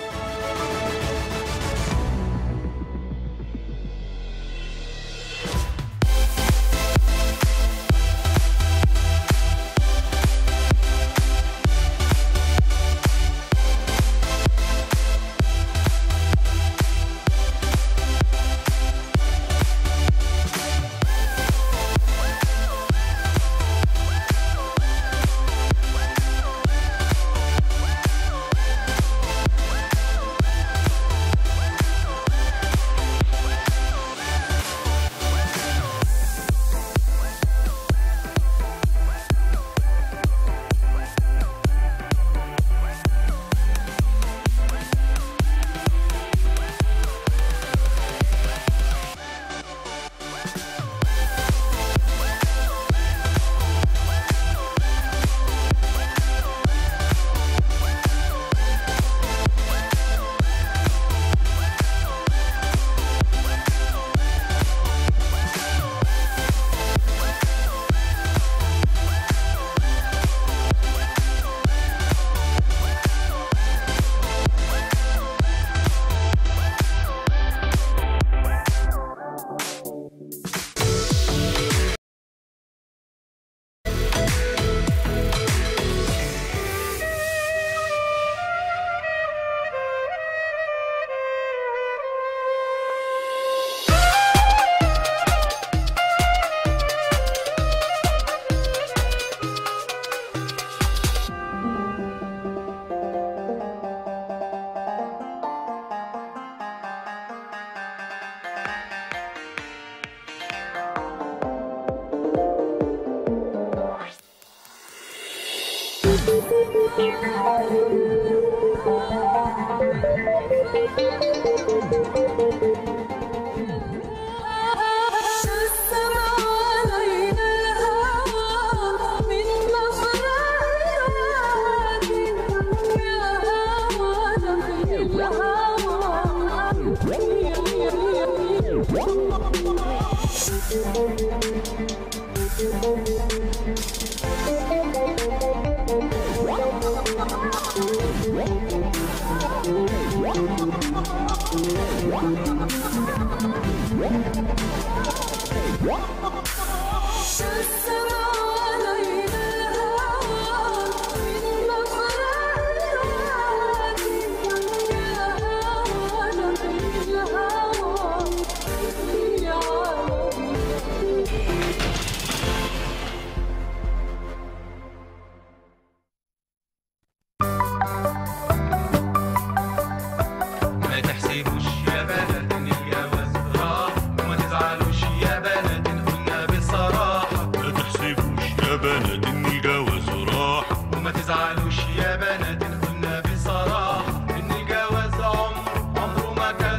ما تحسبوش يا بنات ان الجواز راح وما تزعلوش يا بنات ان قلنا بصراحة ما تحسبوش يا بنات ان الجواز راح وما تزعلوش يا بنات ان قلنا بصراحة ان الجواز عمره عمره ما كان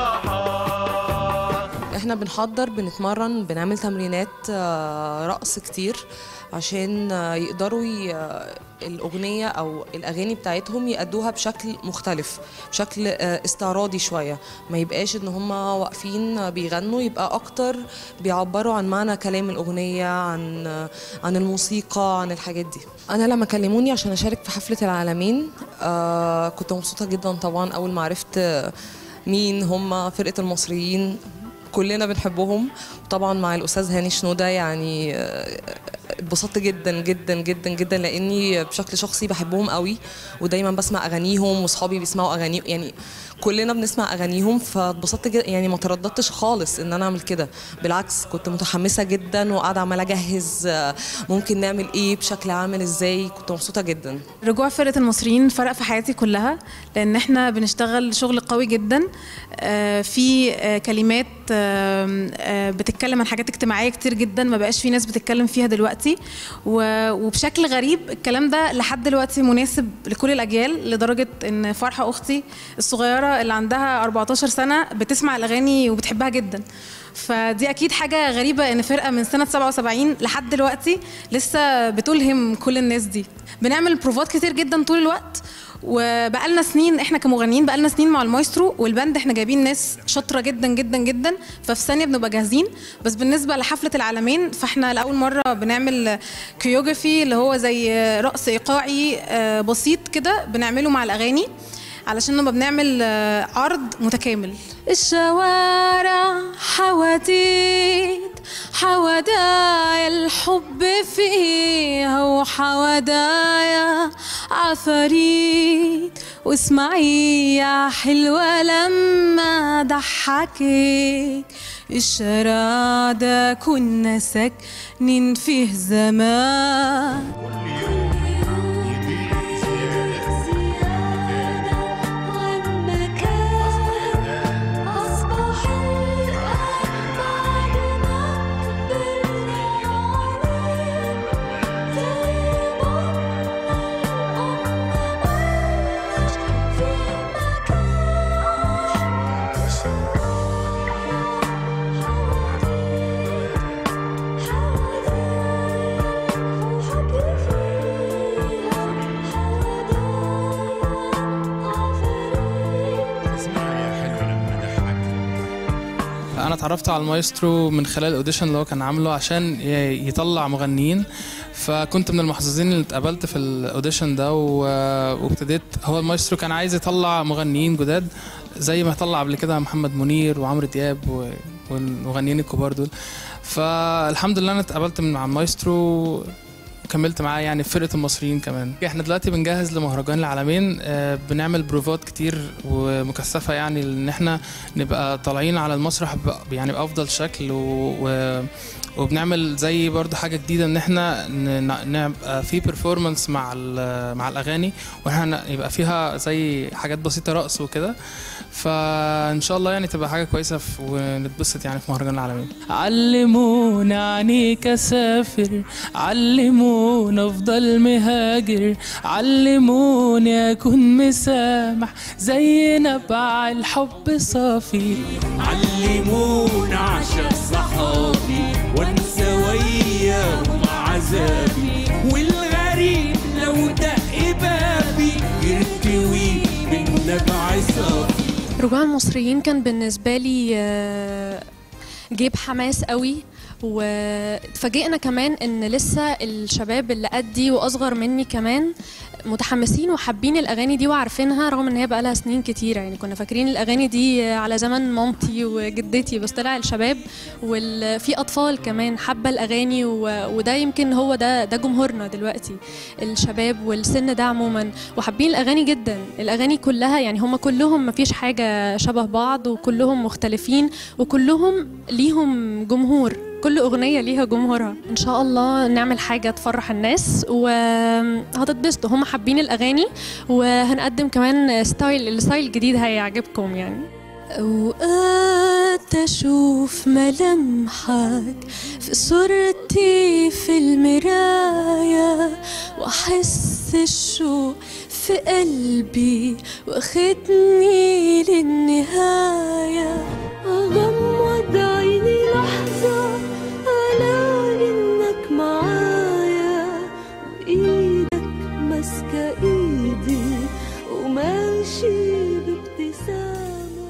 راحة احنا بنحضر بنتمرن بنعمل تمرينات آه، رقص كتير عشان آه، يقدروا ي- آه، الأغنية أو الأغاني بتاعتهم يأدوها بشكل مختلف بشكل آه، استعراضي شوية ما يبقاش إن هم واقفين آه، بيغنوا يبقى أكتر بيعبروا عن معنى كلام الأغنية عن آه، عن الموسيقى عن الحاجات دي أنا لما كلموني عشان أشارك في حفلة العالمين آه، كنت مبسوطة جدا طبعا أول ما عرفت آه، مين هم فرقة المصريين كلنا بنحبهم طبعا مع الاستاذ هاني شنوده يعني آه، اتبسطت جدا جدا جدا جدا لاني بشكل شخصي بحبهم قوي ودايما بسمع اغانيهم واصحابي بيسمعوا اغاني يعني كلنا بنسمع اغانيهم فاتبسطت جدا يعني ما ترددتش خالص ان انا اعمل كده بالعكس كنت متحمسه جدا وقاعده عماله اجهز آه، ممكن نعمل ايه بشكل عامل ازاي كنت مبسوطه جدا رجوع فرقة المصريين فرق في حياتي كلها لأن احنا بنشتغل شغل قوي جدا آه، في آه، كلمات آم، آه، بتتكلم عن حاجات اجتماعية كتير جدا ما بقاش في ناس بتتكلم فيها دلوقتي و- وبشكل غريب الكلام ده لحد دلوقتي مناسب لكل الأجيال لدرجة إن فرحة أختي الصغيرة اللي عندها 14 سنة بتسمع الأغاني وبتحبها جدا فدي اكيد حاجه غريبه ان فرقه من سنه 77 لحد دلوقتي لسه بتلهم كل الناس دي بنعمل بروفات كتير جدا طول الوقت وبقالنا سنين احنا كمغنيين بقالنا سنين مع المايسترو والباند احنا جايبين ناس شاطره جدا جدا جدا ففي ثانيه بنبقى جاهزين بس بالنسبه لحفله العالمين فاحنا لاول مره بنعمل كيوجرافي اللي هو زي رقص ايقاعي آه، بسيط كده بنعمله مع الاغاني علشان نبقى بنعمل آه، عرض متكامل الشوارع حواديت حوادايا الحب فيها وحوادايا عفاريت واسمعي يا حلوة لما ضحكك الشارع ده كنا ساكنين فيه زمان انا اتعرفت على المايسترو من خلال الاوديشن اللي هو كان عامله عشان ي- يطلع مغنيين فكنت من المحظوظين اللي اتقابلت في الاوديشن ده و- وابتديت هو المايسترو كان عايز يطلع مغنيين جداد زي ما طلع قبل كده محمد منير وعمرو دياب و- والمغنيين الكبار دول فالحمد لله انا اتقابلت من مع المايسترو كملت معاه يعني في فرقه المصريين كمان احنا دلوقتي بنجهز لمهرجان العالمين آه، بنعمل بروفات كتير ومكثفه يعني ان احنا نبقى طالعين على المسرح ب- يعني بافضل شكل و... و... وبنعمل زي برضو حاجه جديده ان احنا ن- ن- نبقى في بيرفورمانس مع ال- مع الاغاني واحنا ن- يبقى فيها زي حاجات بسيطه رقص وكده فان شاء الله يعني تبقى حاجه كويسه في- ونتبسط يعني في مهرجان العالمين علمونا عنيك اسافر علمونا افضل مهاجر علموني اكون مسامح زي نبع الحب صافي علمونا عشان صحابي وانسى وياهم عذابي والغريب لو دق بابي يرتوي بالنبع صافي رجوع المصريين كان بالنسبة لي آه، جيب حماس قوي واتفاجئنا كمان ان لسه الشباب اللي قدي واصغر مني كمان متحمسين وحابين الاغاني دي وعارفينها رغم ان هي بقالها سنين كتيره يعني كنا فاكرين الاغاني دي على زمن مامتي وجدتي بس طلع الشباب وفي اطفال كمان حابه الاغاني و- وده يمكن هو ده ده جمهورنا دلوقتي الشباب والسن ده عموما وحابين الاغاني جدا الاغاني كلها يعني هم كلهم مفيش حاجه شبه بعض وكلهم مختلفين وكلهم ليهم جمهور كل أغنية ليها جمهورها إن شاء الله نعمل حاجة تفرح الناس وهتتبسطوا هم حابين الأغاني وهنقدم كمان ستايل الستايل الجديد هيعجبكم يعني أوقات أشوف ملامحك في صورتي في المراية وأحس الشوق في قلبي واخدني للنهاية أغمض عيني لحظة ألاقي إنك معايا وإيدك ماسكة إيدي وماشي بابتسامة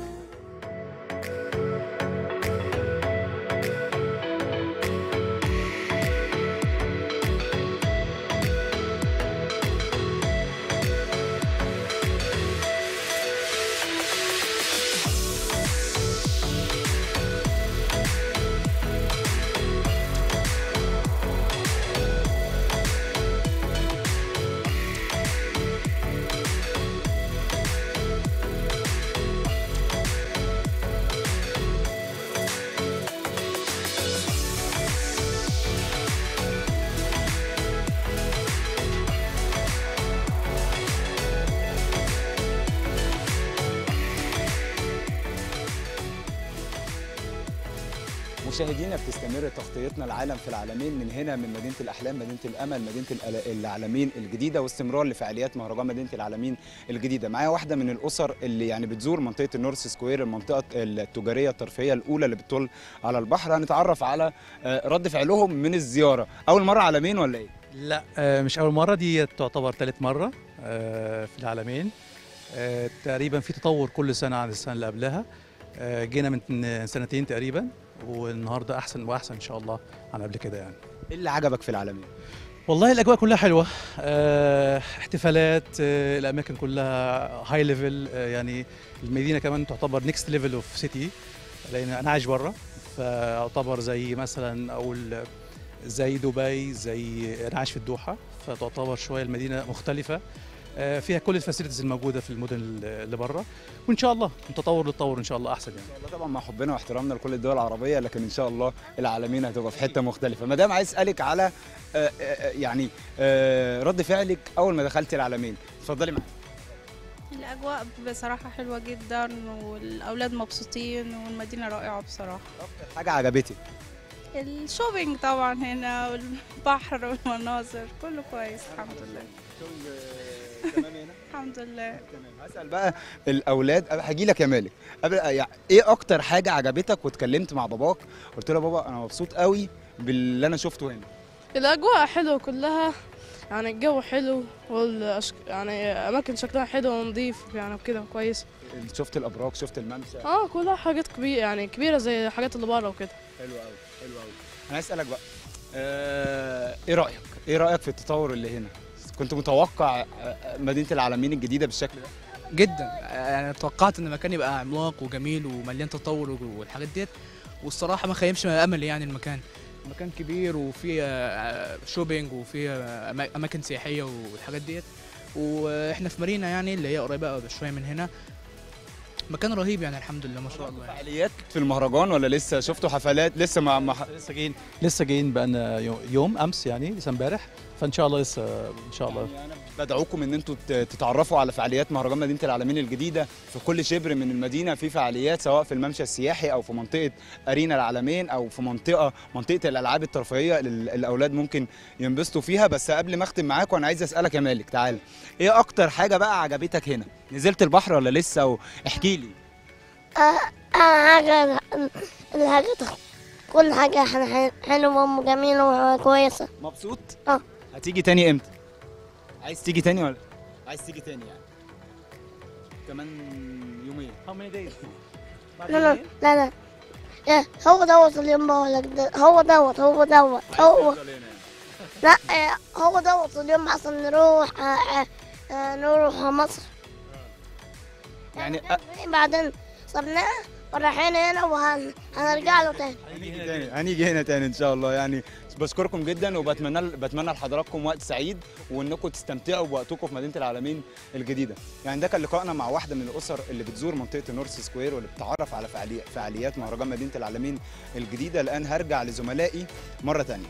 مشاهدينا بتستمر تغطيتنا العالم في العالمين من هنا من مدينه الاحلام مدينه الامل مدينه الأل- العالمين الجديده واستمرار لفعاليات مهرجان مدينه العالمين الجديده معايا واحده من الاسر اللي يعني بتزور منطقه النورث سكوير المنطقه التجاريه الترفيهيه الاولى اللي بتطل على البحر هنتعرف على آه، رد فعلهم من الزياره اول مره عالمين ولا ايه لا آه، مش أول مرة دي تعتبر ثالث مرة آه، في العالمين آه، تقريبا في تطور كل سنة عن السنة اللي قبلها آه، جينا من سنتين تقريبا والنهاردة أحسن وأحسن إن شاء الله عن قبل كده يعني ايه اللي عجبك في العالمين والله الأجواء كلها حلوة آه، احتفالات آه، الأماكن كلها هاي ليفل يعني المدينة كمان تعتبر نيكست ليفل اوف سيتي لأن أنا عايش بره فيعتبر زي مثلا أقول زي دبي زي انا عايش في الدوحه فتعتبر شويه المدينه مختلفه آه، فيها كل الفاسيلتيز الموجوده في المدن اللي بره وان شاء الله من تطور لتطور ان شاء الله احسن يعني الله طبعا مع حبنا واحترامنا لكل الدول العربيه لكن ان شاء الله العالمين هتبقى في حته مختلفه مدام عايز اسالك على آه، آه، يعني آه، رد فعلك اول ما دخلت العالمين اتفضلي معايا الأجواء بصراحة حلوة جدا والأولاد مبسوطين والمدينة رائعة بصراحة حاجه عجبتك الشوبينج طبعا هنا والبحر والمناظر كله كويس الحمد لله تمام هنا الحمد لله هسال بقى الاولاد هاجي لك يا مالك قبل يعني ايه اكتر حاجه عجبتك واتكلمت مع باباك قلت له يا بابا انا مبسوط قوي باللي انا شفته هنا الأجواء حلوة كلها يعني الجو حلو والأشك... يعني أماكن شكلها حلو ونظيف يعني وكده كويس شفت الابراج شفت الممشى اه كلها حاجات كبيرة يعني كبيرة زي الحاجات اللي بره وكده حلو قوي حلو قوي انا عايز اسالك بقى آه، ايه رايك ايه رايك في التطور اللي هنا كنت متوقع آه، مدينه العالمين الجديده بالشكل ده جدا انا توقعت ان المكان يبقى عملاق وجميل ومليان تطور والحاجات ديت والصراحه ما خيمش املي يعني المكان مكان كبير وفيه آه، شوبينج وفيه آه، أما- اماكن سياحيه والحاجات ديت واحنا في مارينا يعني اللي هي قريبه شويه من هنا مكان رهيب يعني الحمد لله ما شاء الله يعني. فعاليات في المهرجان ولا لسه شفتوا حفلات لسه ما ما لسه جايين لسه جايين بقالنا يو- يوم امس يعني لسه امبارح فان شاء الله لسه ان شاء الله بدعوكم ان انتوا ت- تتعرفوا على فعاليات مهرجان مدينه العالمين الجديده في كل شبر من المدينه في فعاليات سواء في الممشى السياحي او في منطقه ارينا العالمين او في منطقه منطقه الالعاب الترفيهيه اللي الاولاد ممكن ينبسطوا فيها بس قبل ما اختم معاكم انا عايز اسالك يا مالك تعال ايه اكتر حاجه بقى عجبتك هنا نزلت البحر ولا لسه احكي لي آه، حاجة الحاجات كل حاجة ح- حلوة وجميلة وكويسة مبسوط اه هتيجي تاني امتى عايز تيجي تاني ولا عايز تيجي تاني يعني كمان يومين how many days لا لا لا لا إيه، هو دوت اليوم بقول لك ده- هو دوت هو دوت هو لا إيه، هو دوت اليوم عشان نروح آه، آه، آه، نروح مصر يعني بعدين صرناه ورايحين هنا وهنرجع له تاني هنيجي تاني هنيجي هنا تاني ان شاء الله يعني بشكركم جدا وبتمنى بتمنى لحضراتكم وقت سعيد وانكم تستمتعوا بوقتكم في مدينه العالمين الجديده يعني ده كان لقائنا مع واحده من الاسر اللي بتزور منطقه النورث سكوير واللي بتتعرف على فعالي- فعاليات مهرجان مدينه العالمين الجديده الان هرجع لزملائي مره تانيه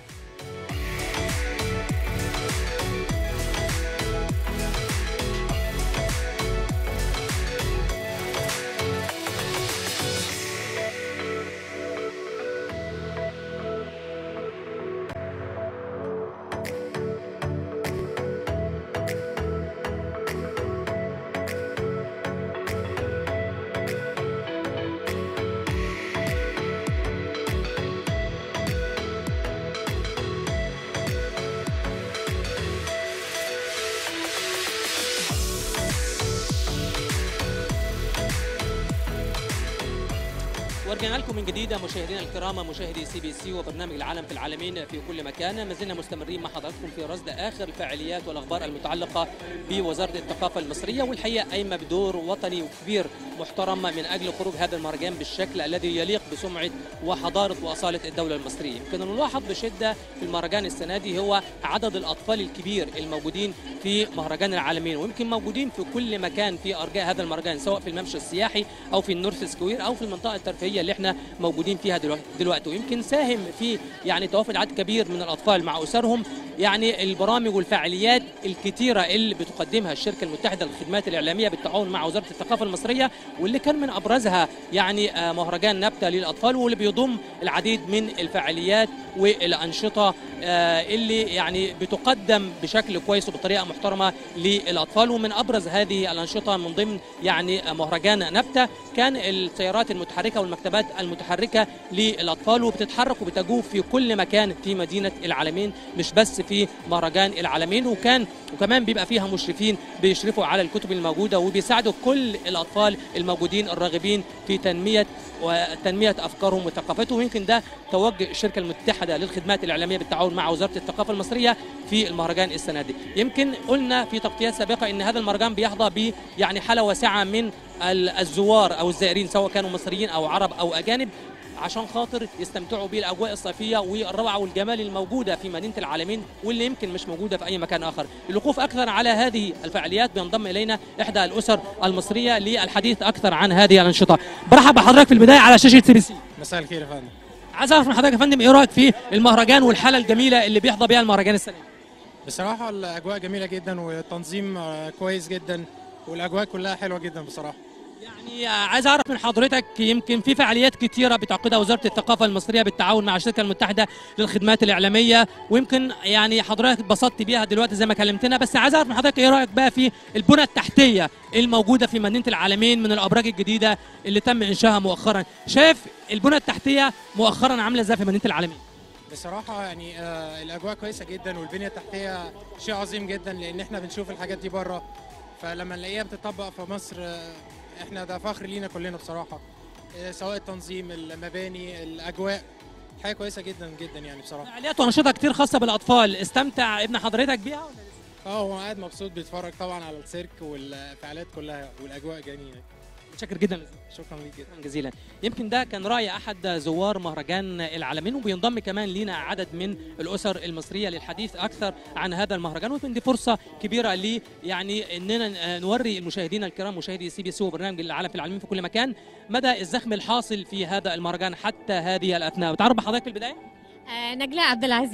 ورجعنا لكم من جديد مشاهدينا الكرام مشاهدي سي بي سي وبرنامج العالم في العالمين في كل مكان ما زلنا مستمرين مع حضراتكم في رصد اخر الفعاليات والاخبار المتعلقه بوزاره الثقافه المصريه والحقيقه قايمه بدور وطني وكبير محترم من اجل خروج هذا المهرجان بالشكل الذي يليق بسمعه وحضاره واصاله الدوله المصريه يمكن نلاحظ بشده في المهرجان السنه دي هو عدد الاطفال الكبير الموجودين في مهرجان العالمين ويمكن موجودين في كل مكان في ارجاء هذا المهرجان سواء في الممشى السياحي او في النورث سكوير او في المنطقه الترفيهيه اللي احنا موجودين فيها دلوقتي دلوقتي ويمكن ساهم في يعني توافد عدد كبير من الاطفال مع اسرهم يعني البرامج والفعاليات الكتيره اللي بتقدمها الشركه المتحده للخدمات الاعلاميه بالتعاون مع وزاره الثقافه المصريه واللي كان من ابرزها يعني آه، مهرجان نبته للاطفال واللي بيضم العديد من الفعاليات والانشطه آه، اللي يعني بتقدم بشكل كويس وبطريقه محترمه للاطفال ومن ابرز هذه الانشطه من ضمن يعني مهرجان نبته كان السيارات المتحركه والمكتبات المتحركه للاطفال وبتتحرك وبتجوب في كل مكان في مدينه العالمين مش بس في مهرجان العالمين وكان وكمان بيبقى فيها مشرفين بيشرفوا على الكتب الموجوده وبيساعدوا كل الاطفال الموجودين الراغبين في تنميه وتنميه افكارهم وثقافتهم يمكن ده توجه الشركه المتحده للخدمات الاعلاميه بالتعاون مع وزاره الثقافه المصريه في المهرجان السنه دي يمكن قلنا في تغطيات سابقه ان هذا المهرجان بيحظى ب يعني حاله واسعه من ال- الزوار او الزائرين سواء كانوا مصريين او عرب او اجانب عشان خاطر يستمتعوا بالاجواء الصيفيه والروعه والجمال الموجوده في مدينه العالمين واللي يمكن مش موجوده في اي مكان اخر للوقوف اكثر على هذه الفعاليات بينضم الينا احدى الاسر المصريه للحديث اكثر عن هذه الانشطه برحب بحضرتك في البدايه على شاشه سي بي سي مساء الخير يا فندم عايز اعرف من حضرتك يا فندم ايه رايك في المهرجان والحاله الجميله اللي بيحظى بها المهرجان السنه دي بصراحة الأجواء جميلة جدا والتنظيم آه، كويس جدا والأجواء كلها حلوة جدا بصراحة يعني عايز اعرف من حضرتك يمكن في فعاليات كتيره بتعقدها وزاره الثقافه المصريه بالتعاون مع الشركه المتحده للخدمات الاعلاميه ويمكن يعني حضرتك اتبسطت بيها دلوقتي زي ما كلمتنا بس عايز اعرف من حضرتك ايه رايك بقى في البنى التحتيه الموجوده في مدينه العالمين من الابراج الجديده اللي تم انشائها مؤخرا شايف البنى التحتيه مؤخرا عامله ازاي في مدينه العالمين بصراحة يعني آه، الأجواء كويسة جدا والبنية التحتية شيء عظيم جدا لأن احنا بنشوف الحاجات دي بره فلما نلاقيها بتطبق في مصر آه، احنا ده فخر لينا كلنا بصراحة آه، سواء التنظيم المباني الأجواء حاجة كويسة جدا جدا يعني بصراحة فعاليات وانشطه كتير خاصه بالاطفال استمتع ابن حضرتك بيها ولا اه هو قاعد مبسوط بيتفرج طبعا على السيرك والفعاليات كلها والأجواء جميلة متشكر جدا شكرا ليك جدا جزيلا يمكن ده كان راي احد زوار مهرجان العالمين وبينضم كمان لينا عدد من الاسر المصريه للحديث اكثر عن هذا المهرجان ويمكن دي فرصه كبيره لي يعني اننا نوري المشاهدين الكرام مشاهدي سي بي سي وبرنامج العالم في العالمين في كل مكان مدى الزخم الحاصل في هذا المهرجان حتى هذه الاثناء بتعرف بحضرتك في البدايه آه، نجلاء عبد العزيز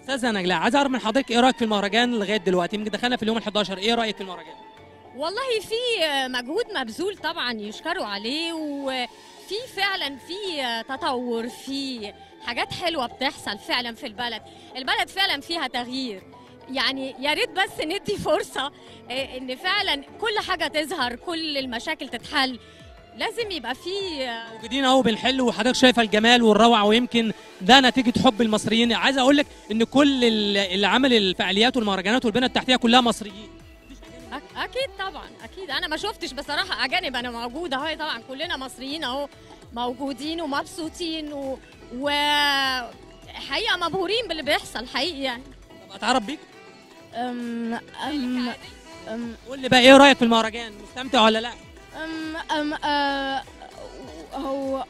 استاذه نجلاء عايز اعرف من حضرتك ايه رايك في المهرجان لغايه دلوقتي يمكن دخلنا في اليوم ال11 ايه رايك في المهرجان والله في مجهود مبذول طبعا يشكروا عليه وفي فعلا في تطور في حاجات حلوه بتحصل فعلا في البلد البلد فعلا فيها تغيير يعني يا ريت بس ندي فرصه إيه، ان فعلا كل حاجه تظهر كل المشاكل تتحل لازم يبقى في موجودين اهو بنحل وحضرتك شايفه الجمال والروعه ويمكن ده نتيجه حب المصريين عايز اقول لك ان كل ال- اللي عمل الفعاليات والمهرجانات والبنى التحتيه كلها مصريين أك- اكيد طبعا اكيد انا ما شفتش بصراحه اجانب انا موجوده اهو طبعا كلنا مصريين اهو موجودين ومبسوطين و... و... حقيقه مبهورين باللي بيحصل حقيقي يعني اتعرف بيك أم... أم... أم... قول لي بقى ايه رايك في المهرجان مستمتع ولا لا أم... أم... آه... هو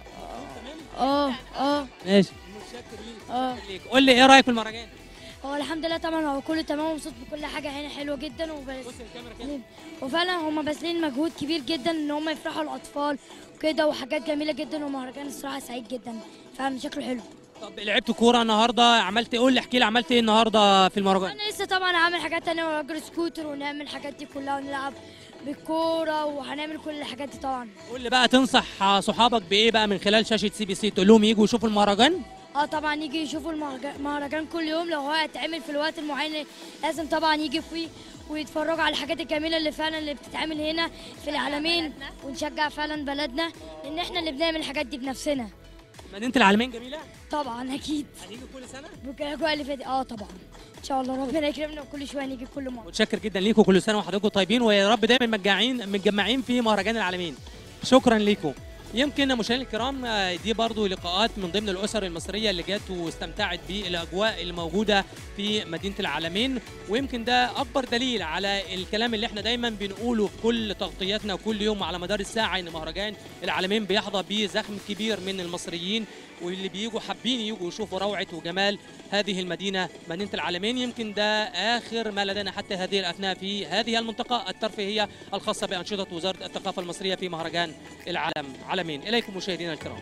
اه اه ماشي اه قول لي ايه رايك في المهرجان هو الحمد لله طبعا هو كله تمام ومبسوط بكل حاجه هنا حلوه جدا وبس وفعلا هم باذلين مجهود كبير جدا ان هم يفرحوا الاطفال وكده وحاجات جميله جدا ومهرجان الصراحه سعيد جدا فعلا شكله حلو طب لعبت كوره النهارده عملت قول لي احكي لي عملت ايه النهارده في المهرجان انا لسه طبعا هعمل حاجات تانية ونأجر سكوتر ونعمل الحاجات دي كلها ونلعب بالكوره وهنعمل كل الحاجات دي طبعا قول لي بقى تنصح صحابك بايه بقى من خلال شاشه سي بي سي تقول لهم يجوا يشوفوا المهرجان اه طبعا يجي يشوفوا المهرجان المهرجان كل يوم لو هو هيتعمل في الوقت المعين لازم طبعا يجي فيه ويتفرجوا على الحاجات الجميله اللي فعلا اللي بتتعمل هنا في العالمين ونشجع فعلا بلدنا لان احنا اللي بنعمل الحاجات دي بنفسنا مدينه العالمين جميله طبعا اكيد هنيجي كل سنه الاجواء اللي فاتت اه طبعا ان شاء الله ربنا يكرمنا وكل شويه نيجي كل مره متشكر جدا ليكم كل سنه وحضراتكم طيبين ويا رب دايما متجمعين متجمعين في مهرجان العالمين شكرا ليكم يمكن مشاهدينا الكرام آه، دي برضو لقاءات من ضمن الاسر المصريه اللي جت واستمتعت بالاجواء الموجوده في مدينه العالمين ويمكن ده اكبر دليل على الكلام اللي احنا دايما بنقوله في كل تغطياتنا وكل يوم على مدار الساعه ان مهرجان العالمين بيحظى بزخم كبير من المصريين واللي بيجوا حابين يجوا يشوفوا روعه وجمال هذه المدينه مدينه العالمين يمكن ده اخر ما لدينا حتى هذه الاثناء في هذه المنطقه الترفيهيه الخاصه بانشطه وزاره الثقافه المصريه في مهرجان العالم عالمين اليكم مشاهدينا الكرام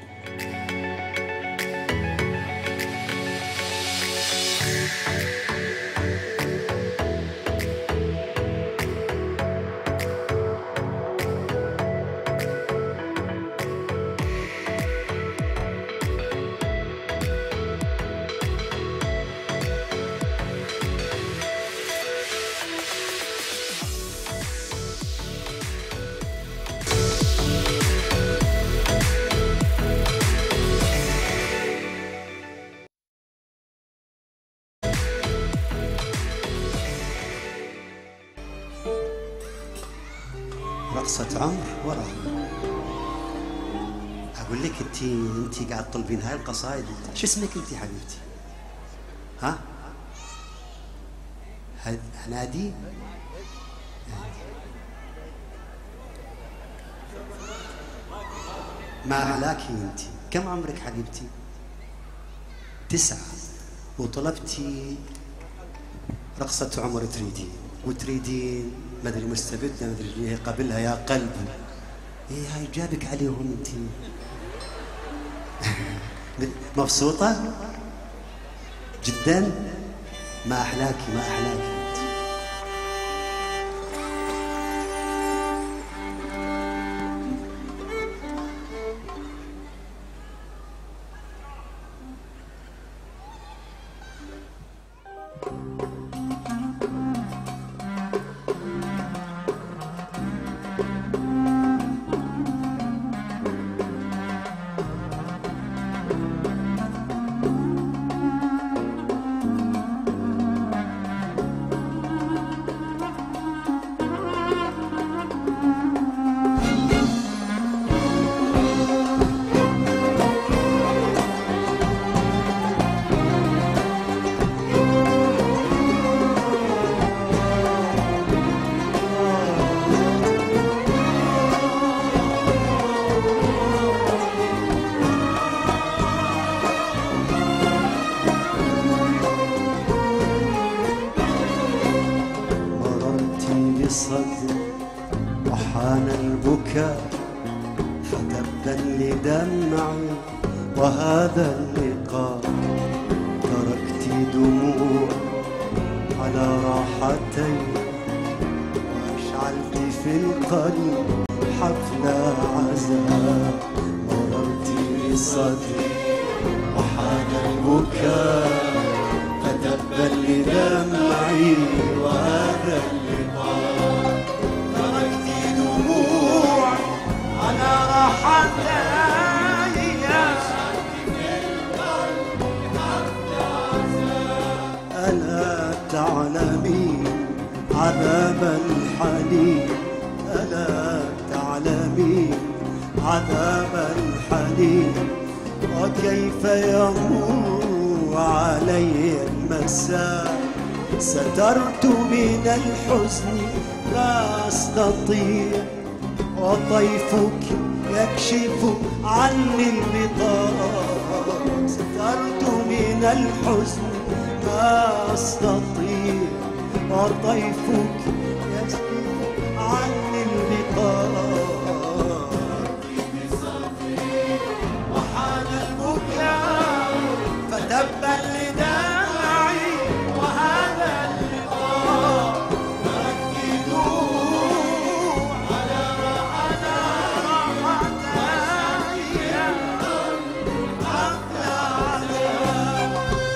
رقصة عمر ورا أقول لك أنت أنت قاعد تطلبين هاي القصائد شو اسمك أنت حبيبتي؟ ها؟ ه- هنادي؟ ما أحلاكي أنت كم عمرك حبيبتي؟ تسعة وطلبتي رقصة عمر تريدين وتريدين ما ادري مستبدة ما ادري اللي هي قبلها يا قلب ايه هاي جابك عليهم انت مبسوطة جدا ما احلاكي ما احلاكي انت مررت بصدر وحان البكاء فتبا لدمعي وهذا اللقاء تركت دموع على راحتي وأشعلت في القلب حفل عزاء مررت بصدري وحان البكاء فتبا لدمعي وهذا اللقاء تركت دموع على راحتي ألا تعلمين عذاب الحنين ألا تعلمين عذاب الحنين وكيف يمر علي المساء سترت من الحزن لا أستطيع وطيفك يكشف عني الغطاء سترت من الحزن ما أستطيع وطيفك يكشف عني الغطاء وحان البكاء فتبا لدمعي وهذا اللقاء ركدوا على على راحتي حفل عذاب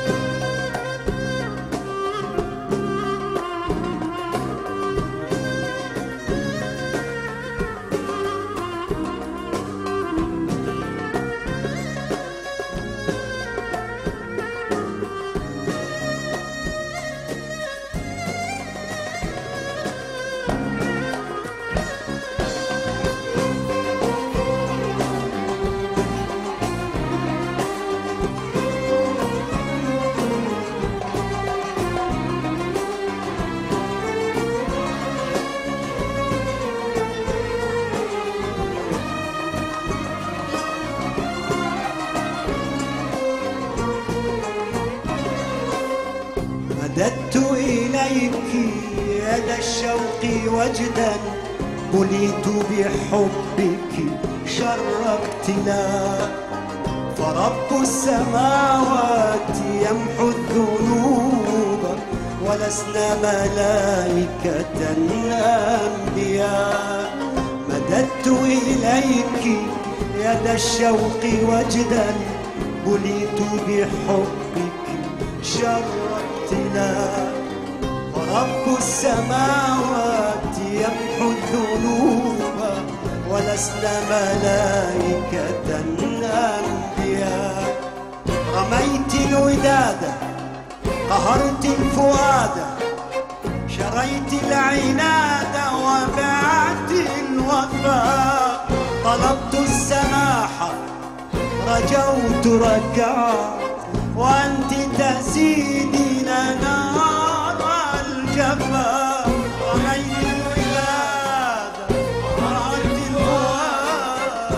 مددت إليك يد الشوق وجدا بليت بحبك شرقتنا فرب السماوات يمحو الذنوب ولسنا ملائكة أنبياء مددت إليك يد الشوق وجدا بليت بحبك شرقتنا ورب السماوات يمحو الذنوب ولسنا ملائكة أنبياء رميت الوداد قهرت الفؤاد شريت العناد وبعت الوفاء طلبت السماح رجوت ركعا وأنت تزيدين نار الجفا رميت الولاد قهرت الفؤاد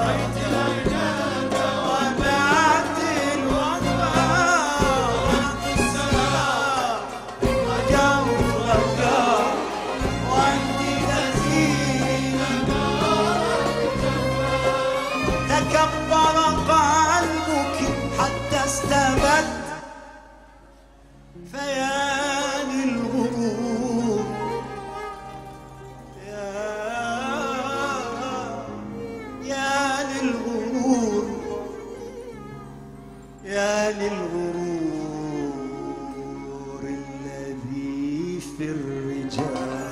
وبعت الوفاء رجوت ركعا وأنت تزيدين تكبر قلبك حتى استبد فيا للغرور يا يا للغرور يا للغرور الذي في الرجال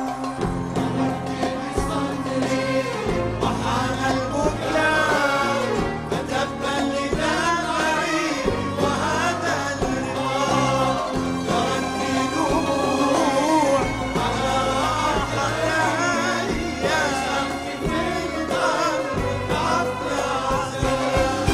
وحان البكاء فتبا لدمعي وهذا اللقاء تركني دموع على راحتي يا في القلب عفو عذاب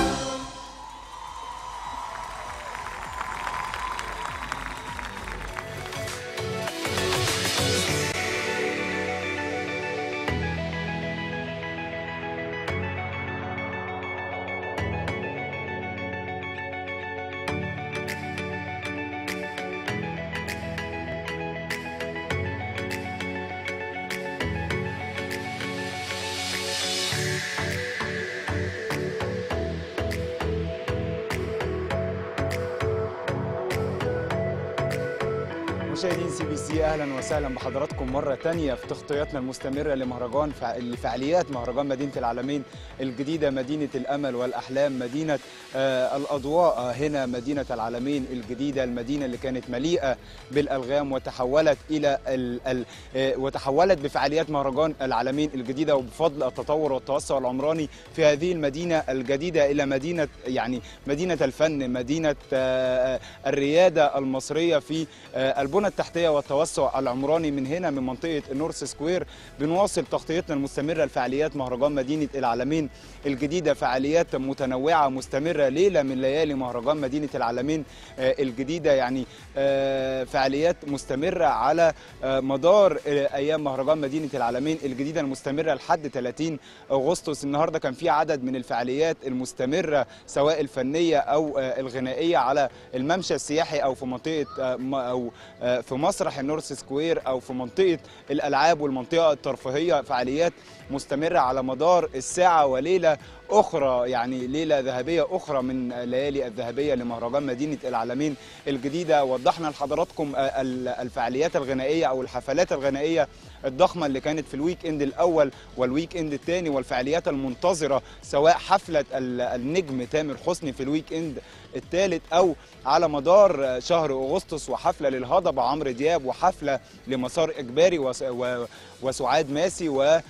مشاهدين سي بي سي اهلا وسهلا بحضراتكم مره تانية في تغطياتنا المستمره لمهرجان فع- لفعاليات مهرجان مدينه العالمين الجديده مدينه الامل والاحلام مدينه آه، الاضواء آه، هنا مدينه العالمين الجديده المدينه اللي كانت مليئه بالالغام وتحولت الى ال ال آه، وتحولت بفعاليات مهرجان العالمين الجديده وبفضل التطور والتوسع العمراني في هذه المدينه الجديده الى مدينه يعني مدينه الفن مدينه آه، الرياده المصريه في آه، البنى التحتيه والتوسع العمراني من هنا من منطقه النورث سكوير بنواصل تغطيتنا المستمره لفعاليات مهرجان مدينه العالمين الجديده فعاليات متنوعه مستمره ليله من ليالي مهرجان مدينه العالمين آه، الجديده يعني آه، فعاليات مستمره على آه، مدار آه، ايام مهرجان مدينه العالمين الجديده المستمره لحد 30 اغسطس النهارده كان في عدد من الفعاليات المستمره سواء الفنيه او آه، الغنائيه على الممشى السياحي او في منطقه آه، م- او آه، في مسرح النورث سكوير او في منطقه الالعاب والمنطقه الترفيهيه فعاليات مستمره على مدار الساعه وليله اخرى يعني ليله ذهبيه اخرى من الليالي الذهبيه لمهرجان مدينه العالمين الجديده وضحنا لحضراتكم آه، ال- الفعاليات الغنائيه او الحفلات الغنائيه الضخمه اللي كانت في الويك اند الاول والويك اند الثاني والفعاليات المنتظره سواء حفله ال- النجم تامر حسني في الويك اند الثالث او على مدار شهر اغسطس وحفله للهضبه عمرو دياب وحفله لمسار اجباري وس- و- وسعاد ماسي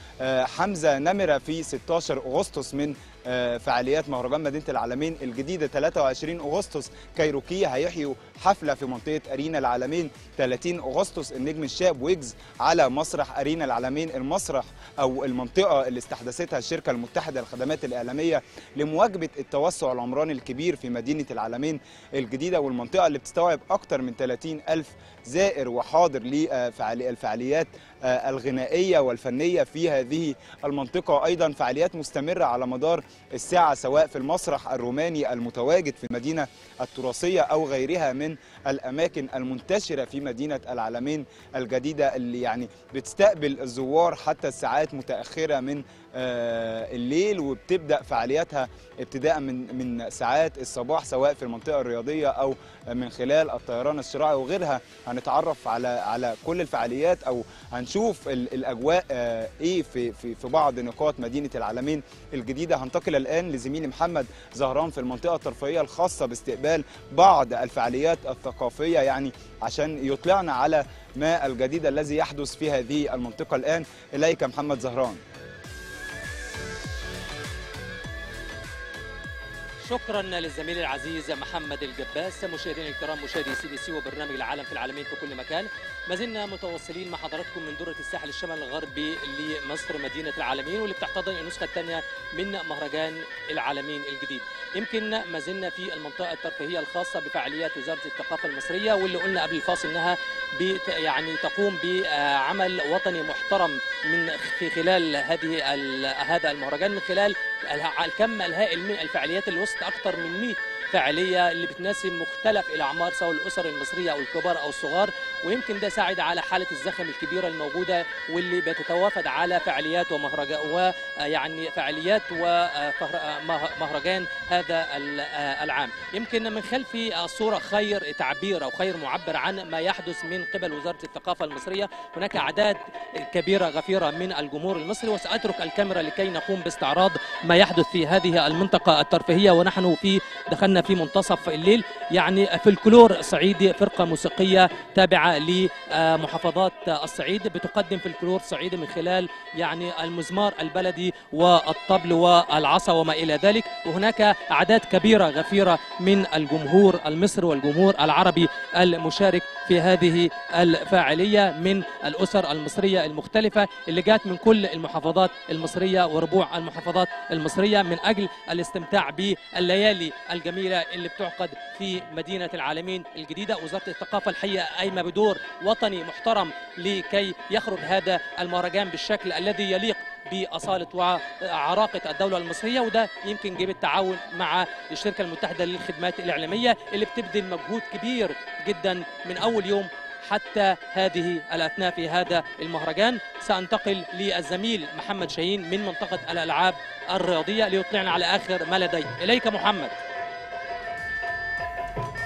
وحمزه نمره في 16 اغسطس من آه، فعاليات مهرجان مدينه العالمين الجديده 23 اغسطس كايروكي هيحيوا حفله في منطقه ارينا العالمين 30 اغسطس النجم الشاب ويجز على مسرح ارينا العالمين المسرح او المنطقه اللي استحدثتها الشركه المتحده للخدمات الاعلاميه لمواكبه التوسع العمراني الكبير في مدينه العالمين الجديده والمنطقه اللي بتستوعب اكثر من 30 الف زائر وحاضر للفعاليات الغنائيه والفنيه في هذه المنطقه ايضا فعاليات مستمره على مدار الساعه سواء في المسرح الروماني المتواجد في المدينه التراثيه او غيرها من الاماكن المنتشره في مدينه العالمين الجديده اللي يعني بتستقبل الزوار حتى الساعات متاخره من آه، الليل وبتبدا فعالياتها ابتداء من من ساعات الصباح سواء في المنطقه الرياضيه او من خلال الطيران الشراعي وغيرها هنتعرف على على كل الفعاليات او هنشوف ال- الاجواء آه، ايه في في في بعض نقاط مدينه العالمين الجديده هنتقل الان لزميلي محمد زهران في المنطقه الترفيهيه الخاصه باستقبال بعض الفعاليات الثقافيه يعني عشان يطلعنا على ما الجديد الذي يحدث في هذه المنطقه الان اليك محمد زهران شكرا للزميل العزيز محمد الجباس مشاهدينا الكرام مشاهدي سي بي سي وبرنامج العالم في العالمين في كل مكان ما زلنا متواصلين مع حضراتكم من درة الساحل الشمال الغربي لمصر مدينة العالمين واللي بتحتضن النسخة الثانية من مهرجان العالمين الجديد يمكن ما زلنا في المنطقة الترفيهية الخاصة بفعاليات وزارة الثقافة المصرية واللي قلنا قبل الفاصل انها بت يعني تقوم بعمل وطني محترم من في خلال هذه ال- هذا المهرجان من خلال الها- الكم الهائل من الفعاليات اللي وصلت اكثر من 100 فعاليه اللي بتناسب مختلف الاعمار سواء الاسر المصريه او الكبار او الصغار ويمكن ده ساعد على حاله الزخم الكبيره الموجوده واللي بتتوافد على فعاليات ومهرجان ويعني فعاليات ومهرجان هذا ال- العام يمكن من خلف الصوره خير تعبير او خير معبر عن ما يحدث من قبل وزاره الثقافه المصريه هناك اعداد كبيره غفيره من الجمهور المصري وساترك الكاميرا لكي نقوم باستعراض ما يحدث في هذه المنطقه الترفيهيه ونحن في دخلنا في منتصف الليل يعني فلكلور صعيدي فرقه موسيقيه تابعه لمحافظات الصعيد بتقدم فلكلور صعيدي من خلال يعني المزمار البلدي والطبل والعصا وما الى ذلك وهناك اعداد كبيره غفيره من الجمهور المصري والجمهور العربي المشارك في هذه الفاعليه من الاسر المصريه المختلفه اللي جات من كل المحافظات المصريه وربوع المحافظات المصريه من اجل الاستمتاع بالليالي الجميله اللي بتعقد في مدينه العالمين الجديده وزاره الثقافه الحقيقه قايمه بدور وطني محترم لكي يخرج هذا المهرجان بالشكل الذي يليق بأصالة وعراقة الدولة المصرية وده يمكن جه بالتعاون مع الشركة المتحدة للخدمات الإعلامية اللي بتبذل مجهود كبير جدا من أول يوم حتى هذه الأثناء في هذا المهرجان سأنتقل للزميل محمد شاهين من منطقة الألعاب الرياضية ليطلعنا على آخر ما لديه إليك محمد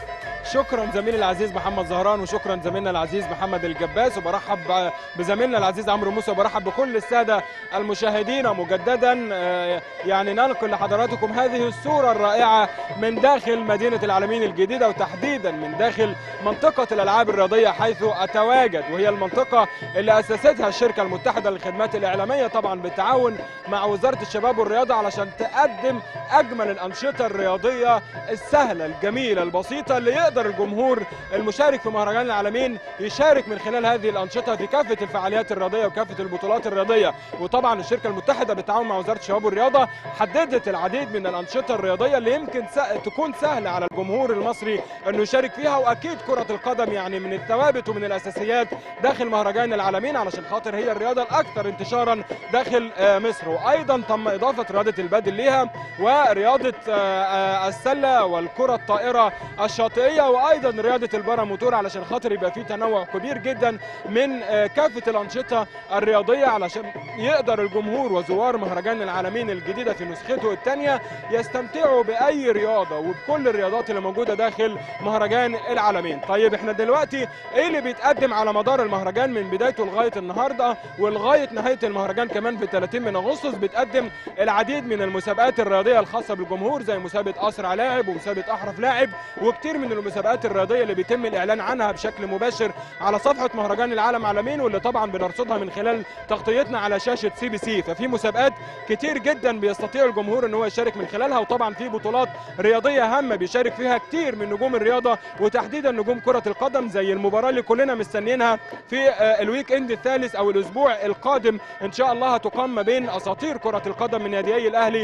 شكرا زميلي العزيز محمد زهران وشكرا زميلنا العزيز محمد الجباس وبرحب بزميلنا العزيز عمرو موسى وبرحب بكل الساده المشاهدين مجددا آه، يعني ننقل لحضراتكم هذه الصوره الرائعه من داخل مدينه العالمين الجديده وتحديدا من داخل منطقه الالعاب الرياضيه حيث اتواجد وهي المنطقه اللي اسستها الشركه المتحده للخدمات الاعلاميه طبعا بالتعاون مع وزاره الشباب والرياضه علشان تقدم اجمل الانشطه الرياضيه السهله الجميله البسيطه اللي يقدر الجمهور المشارك في مهرجان العالمين يشارك من خلال هذه الانشطه في كافه الفعاليات الرياضيه وكافه البطولات الرياضيه وطبعا الشركه المتحده بالتعاون مع وزاره الشباب والرياضه حددت العديد من الانشطه الرياضيه اللي يمكن س- تكون سهله على الجمهور المصري انه يشارك فيها واكيد كره القدم يعني من الثوابت ومن الاساسيات داخل مهرجان العالمين علشان خاطر هي الرياضه الاكثر انتشارا داخل آه، مصر وايضا تم اضافه رياضه البادل ليها ورياضه آه، آه، السله والكره الطائره الشاطئيه وايضا رياضه الباراموتور علشان خاطر يبقى في تنوع كبير جدا من آه، كافه الانشطه الرياضيه علشان يقدر الجمهور وزوار مهرجان العالمين الجديده في نسخته الثانيه يستمتعوا باي رياضه وبكل الرياضات اللي موجوده داخل مهرجان العالمين طيب احنا دلوقتي ايه اللي بيتقدم على مدار المهرجان من بدايته لغايه النهارده ولغايه نهايه المهرجان كمان في 30 من اغسطس بتقدم العديد من المسابقات الرياضيه الخاصه بالجمهور زي مسابقه اسرع لاعب ومسابقه احرف لاعب وكتير من المسابقات الرياضيه اللي بيتم الاعلان عنها بشكل مباشر على صفحه مهرجان العالم عالمين واللي طبعا بنرصدها من خلال تغطيتنا على شاشه سي بي سي ففي مسابقات كتير جدا بيستطيع الجمهور ان هو يشارك من خلالها وطبعا في بطولات رياضيه هامه بيشارك فيها كتير من نجوم الرياضه وتحديدا نجوم كره القدم زي المباراه اللي كلنا مستنيينها في آه، الويك اند الثالث او الاسبوع القادم ان شاء الله هتقام ما بين اساطير كره القدم من ناديي الاهلي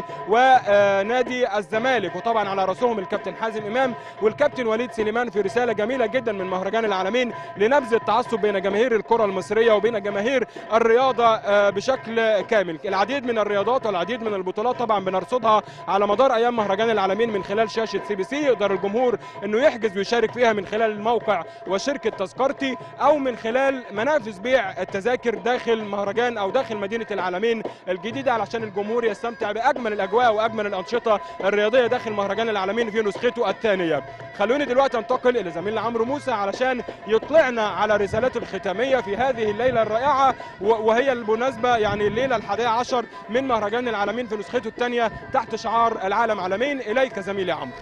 ونادي الزمالك وطبعا على راسهم الكابتن حازم امام والكابتن وليد سليمان في رساله جميله جدا من مهرجان العالمين لنبذ التعصب بين جماهير الكره المصريه وبين جماهير الرياضه آه، بشكل كامل العديد من الرياضات والعديد من البطولات طبعا بنرصدها على مدار ايام مهرجان العالمين من خلال شاشه سي بي سي يقدر الجمهور انه يحجز ويشارك فيها من خلال الموقع وشركه تذكرتي او من خلال منافذ بيع التذاكر داخل مهرجان او داخل مدينه العالمين الجديده علشان الجمهور يستمتع باجمل الاجواء واجمل الانشطه الرياضيه داخل مهرجان العالمين في نسخته الثانيه خلوني دلوقتي انتقل الى زميلنا عمرو موسى علشان يطلعنا على رسالته الختاميه في هذه الليله الرائعه و- وهي بالمناسبه يعني الليله الحادية عشر من مهرجان العالمين في نسخته الثانيه تحت شعار العالم عالمين اليك زميلي عمرو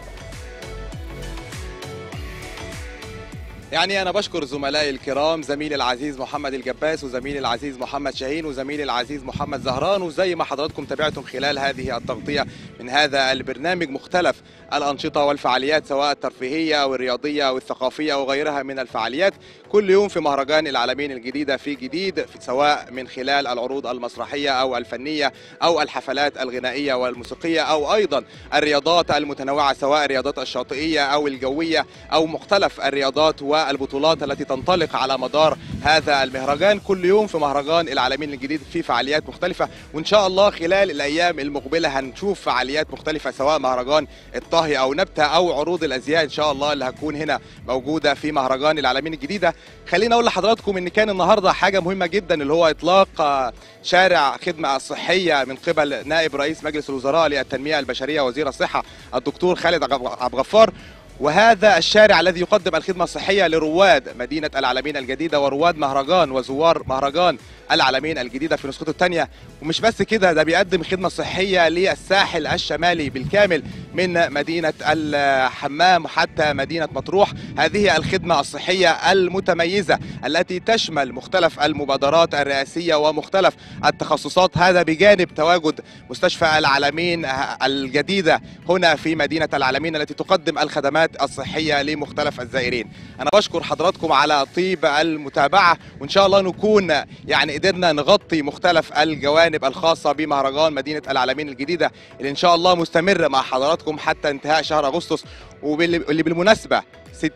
يعني أنا بشكر زملائي الكرام زميلي العزيز محمد الجباس وزميلي العزيز محمد شاهين وزميلي العزيز محمد زهران وزي ما حضراتكم تابعتم خلال هذه التغطية من هذا البرنامج مختلف الأنشطة والفعاليات سواء الترفيهية أو الرياضية أو الثقافية أو غيرها من الفعاليات كل يوم في مهرجان العالمين الجديدة في جديد في سواء من خلال العروض المسرحية أو الفنية أو الحفلات الغنائية والموسيقية أو أيضا الرياضات المتنوعة سواء الرياضات الشاطئية أو الجوية أو مختلف الرياضات والبطولات التي تنطلق على مدار هذا المهرجان كل يوم في مهرجان العالمين الجديد في فعاليات مختلفة وإن شاء الله خلال الأيام المقبلة هنشوف فعاليات مختلفة سواء مهرجان الطهي أو نبتة أو عروض الأزياء إن شاء الله اللي هتكون هنا موجودة في مهرجان العالمين الجديدة خليني أقول لحضراتكم إن كان النهاردة حاجة مهمة جدا اللي هو إطلاق آه، شارع خدمة الصحية من قبل نائب رئيس مجلس الوزراء للتنمية البشرية وزير الصحة الدكتور خالد عبد الغفار وهذا الشارع الذي يقدم الخدمة الصحية لرواد مدينة العالمين الجديدة ورواد مهرجان وزوار مهرجان العالمين الجديدة في نسخته الثانية ومش بس كده ده بيقدم خدمة صحية للساحل الشمالي بالكامل من مدينة الحمام حتى مدينة مطروح هذه الخدمة الصحية المتميزة التي تشمل مختلف المبادرات الرئاسية ومختلف التخصصات هذا بجانب تواجد مستشفى العالمين الجديدة هنا في مدينة العالمين التي تقدم الخدمات الصحية لمختلف الزائرين أنا بشكر حضراتكم على طيب المتابعة وإن شاء الله نكون يعني قدرنا نغطي مختلف الجوانب الخاصة بمهرجان مدينة العالمين الجديدة اللي إن شاء الله مستمر مع حضراتكم حتى انتهاء شهر أغسطس واللي بالمناسبة 60%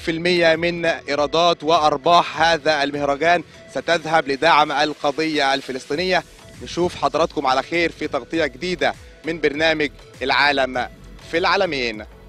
من إيرادات وأرباح هذا المهرجان ستذهب لدعم القضية الفلسطينية نشوف حضراتكم على خير في تغطية جديدة من برنامج العالم في العالمين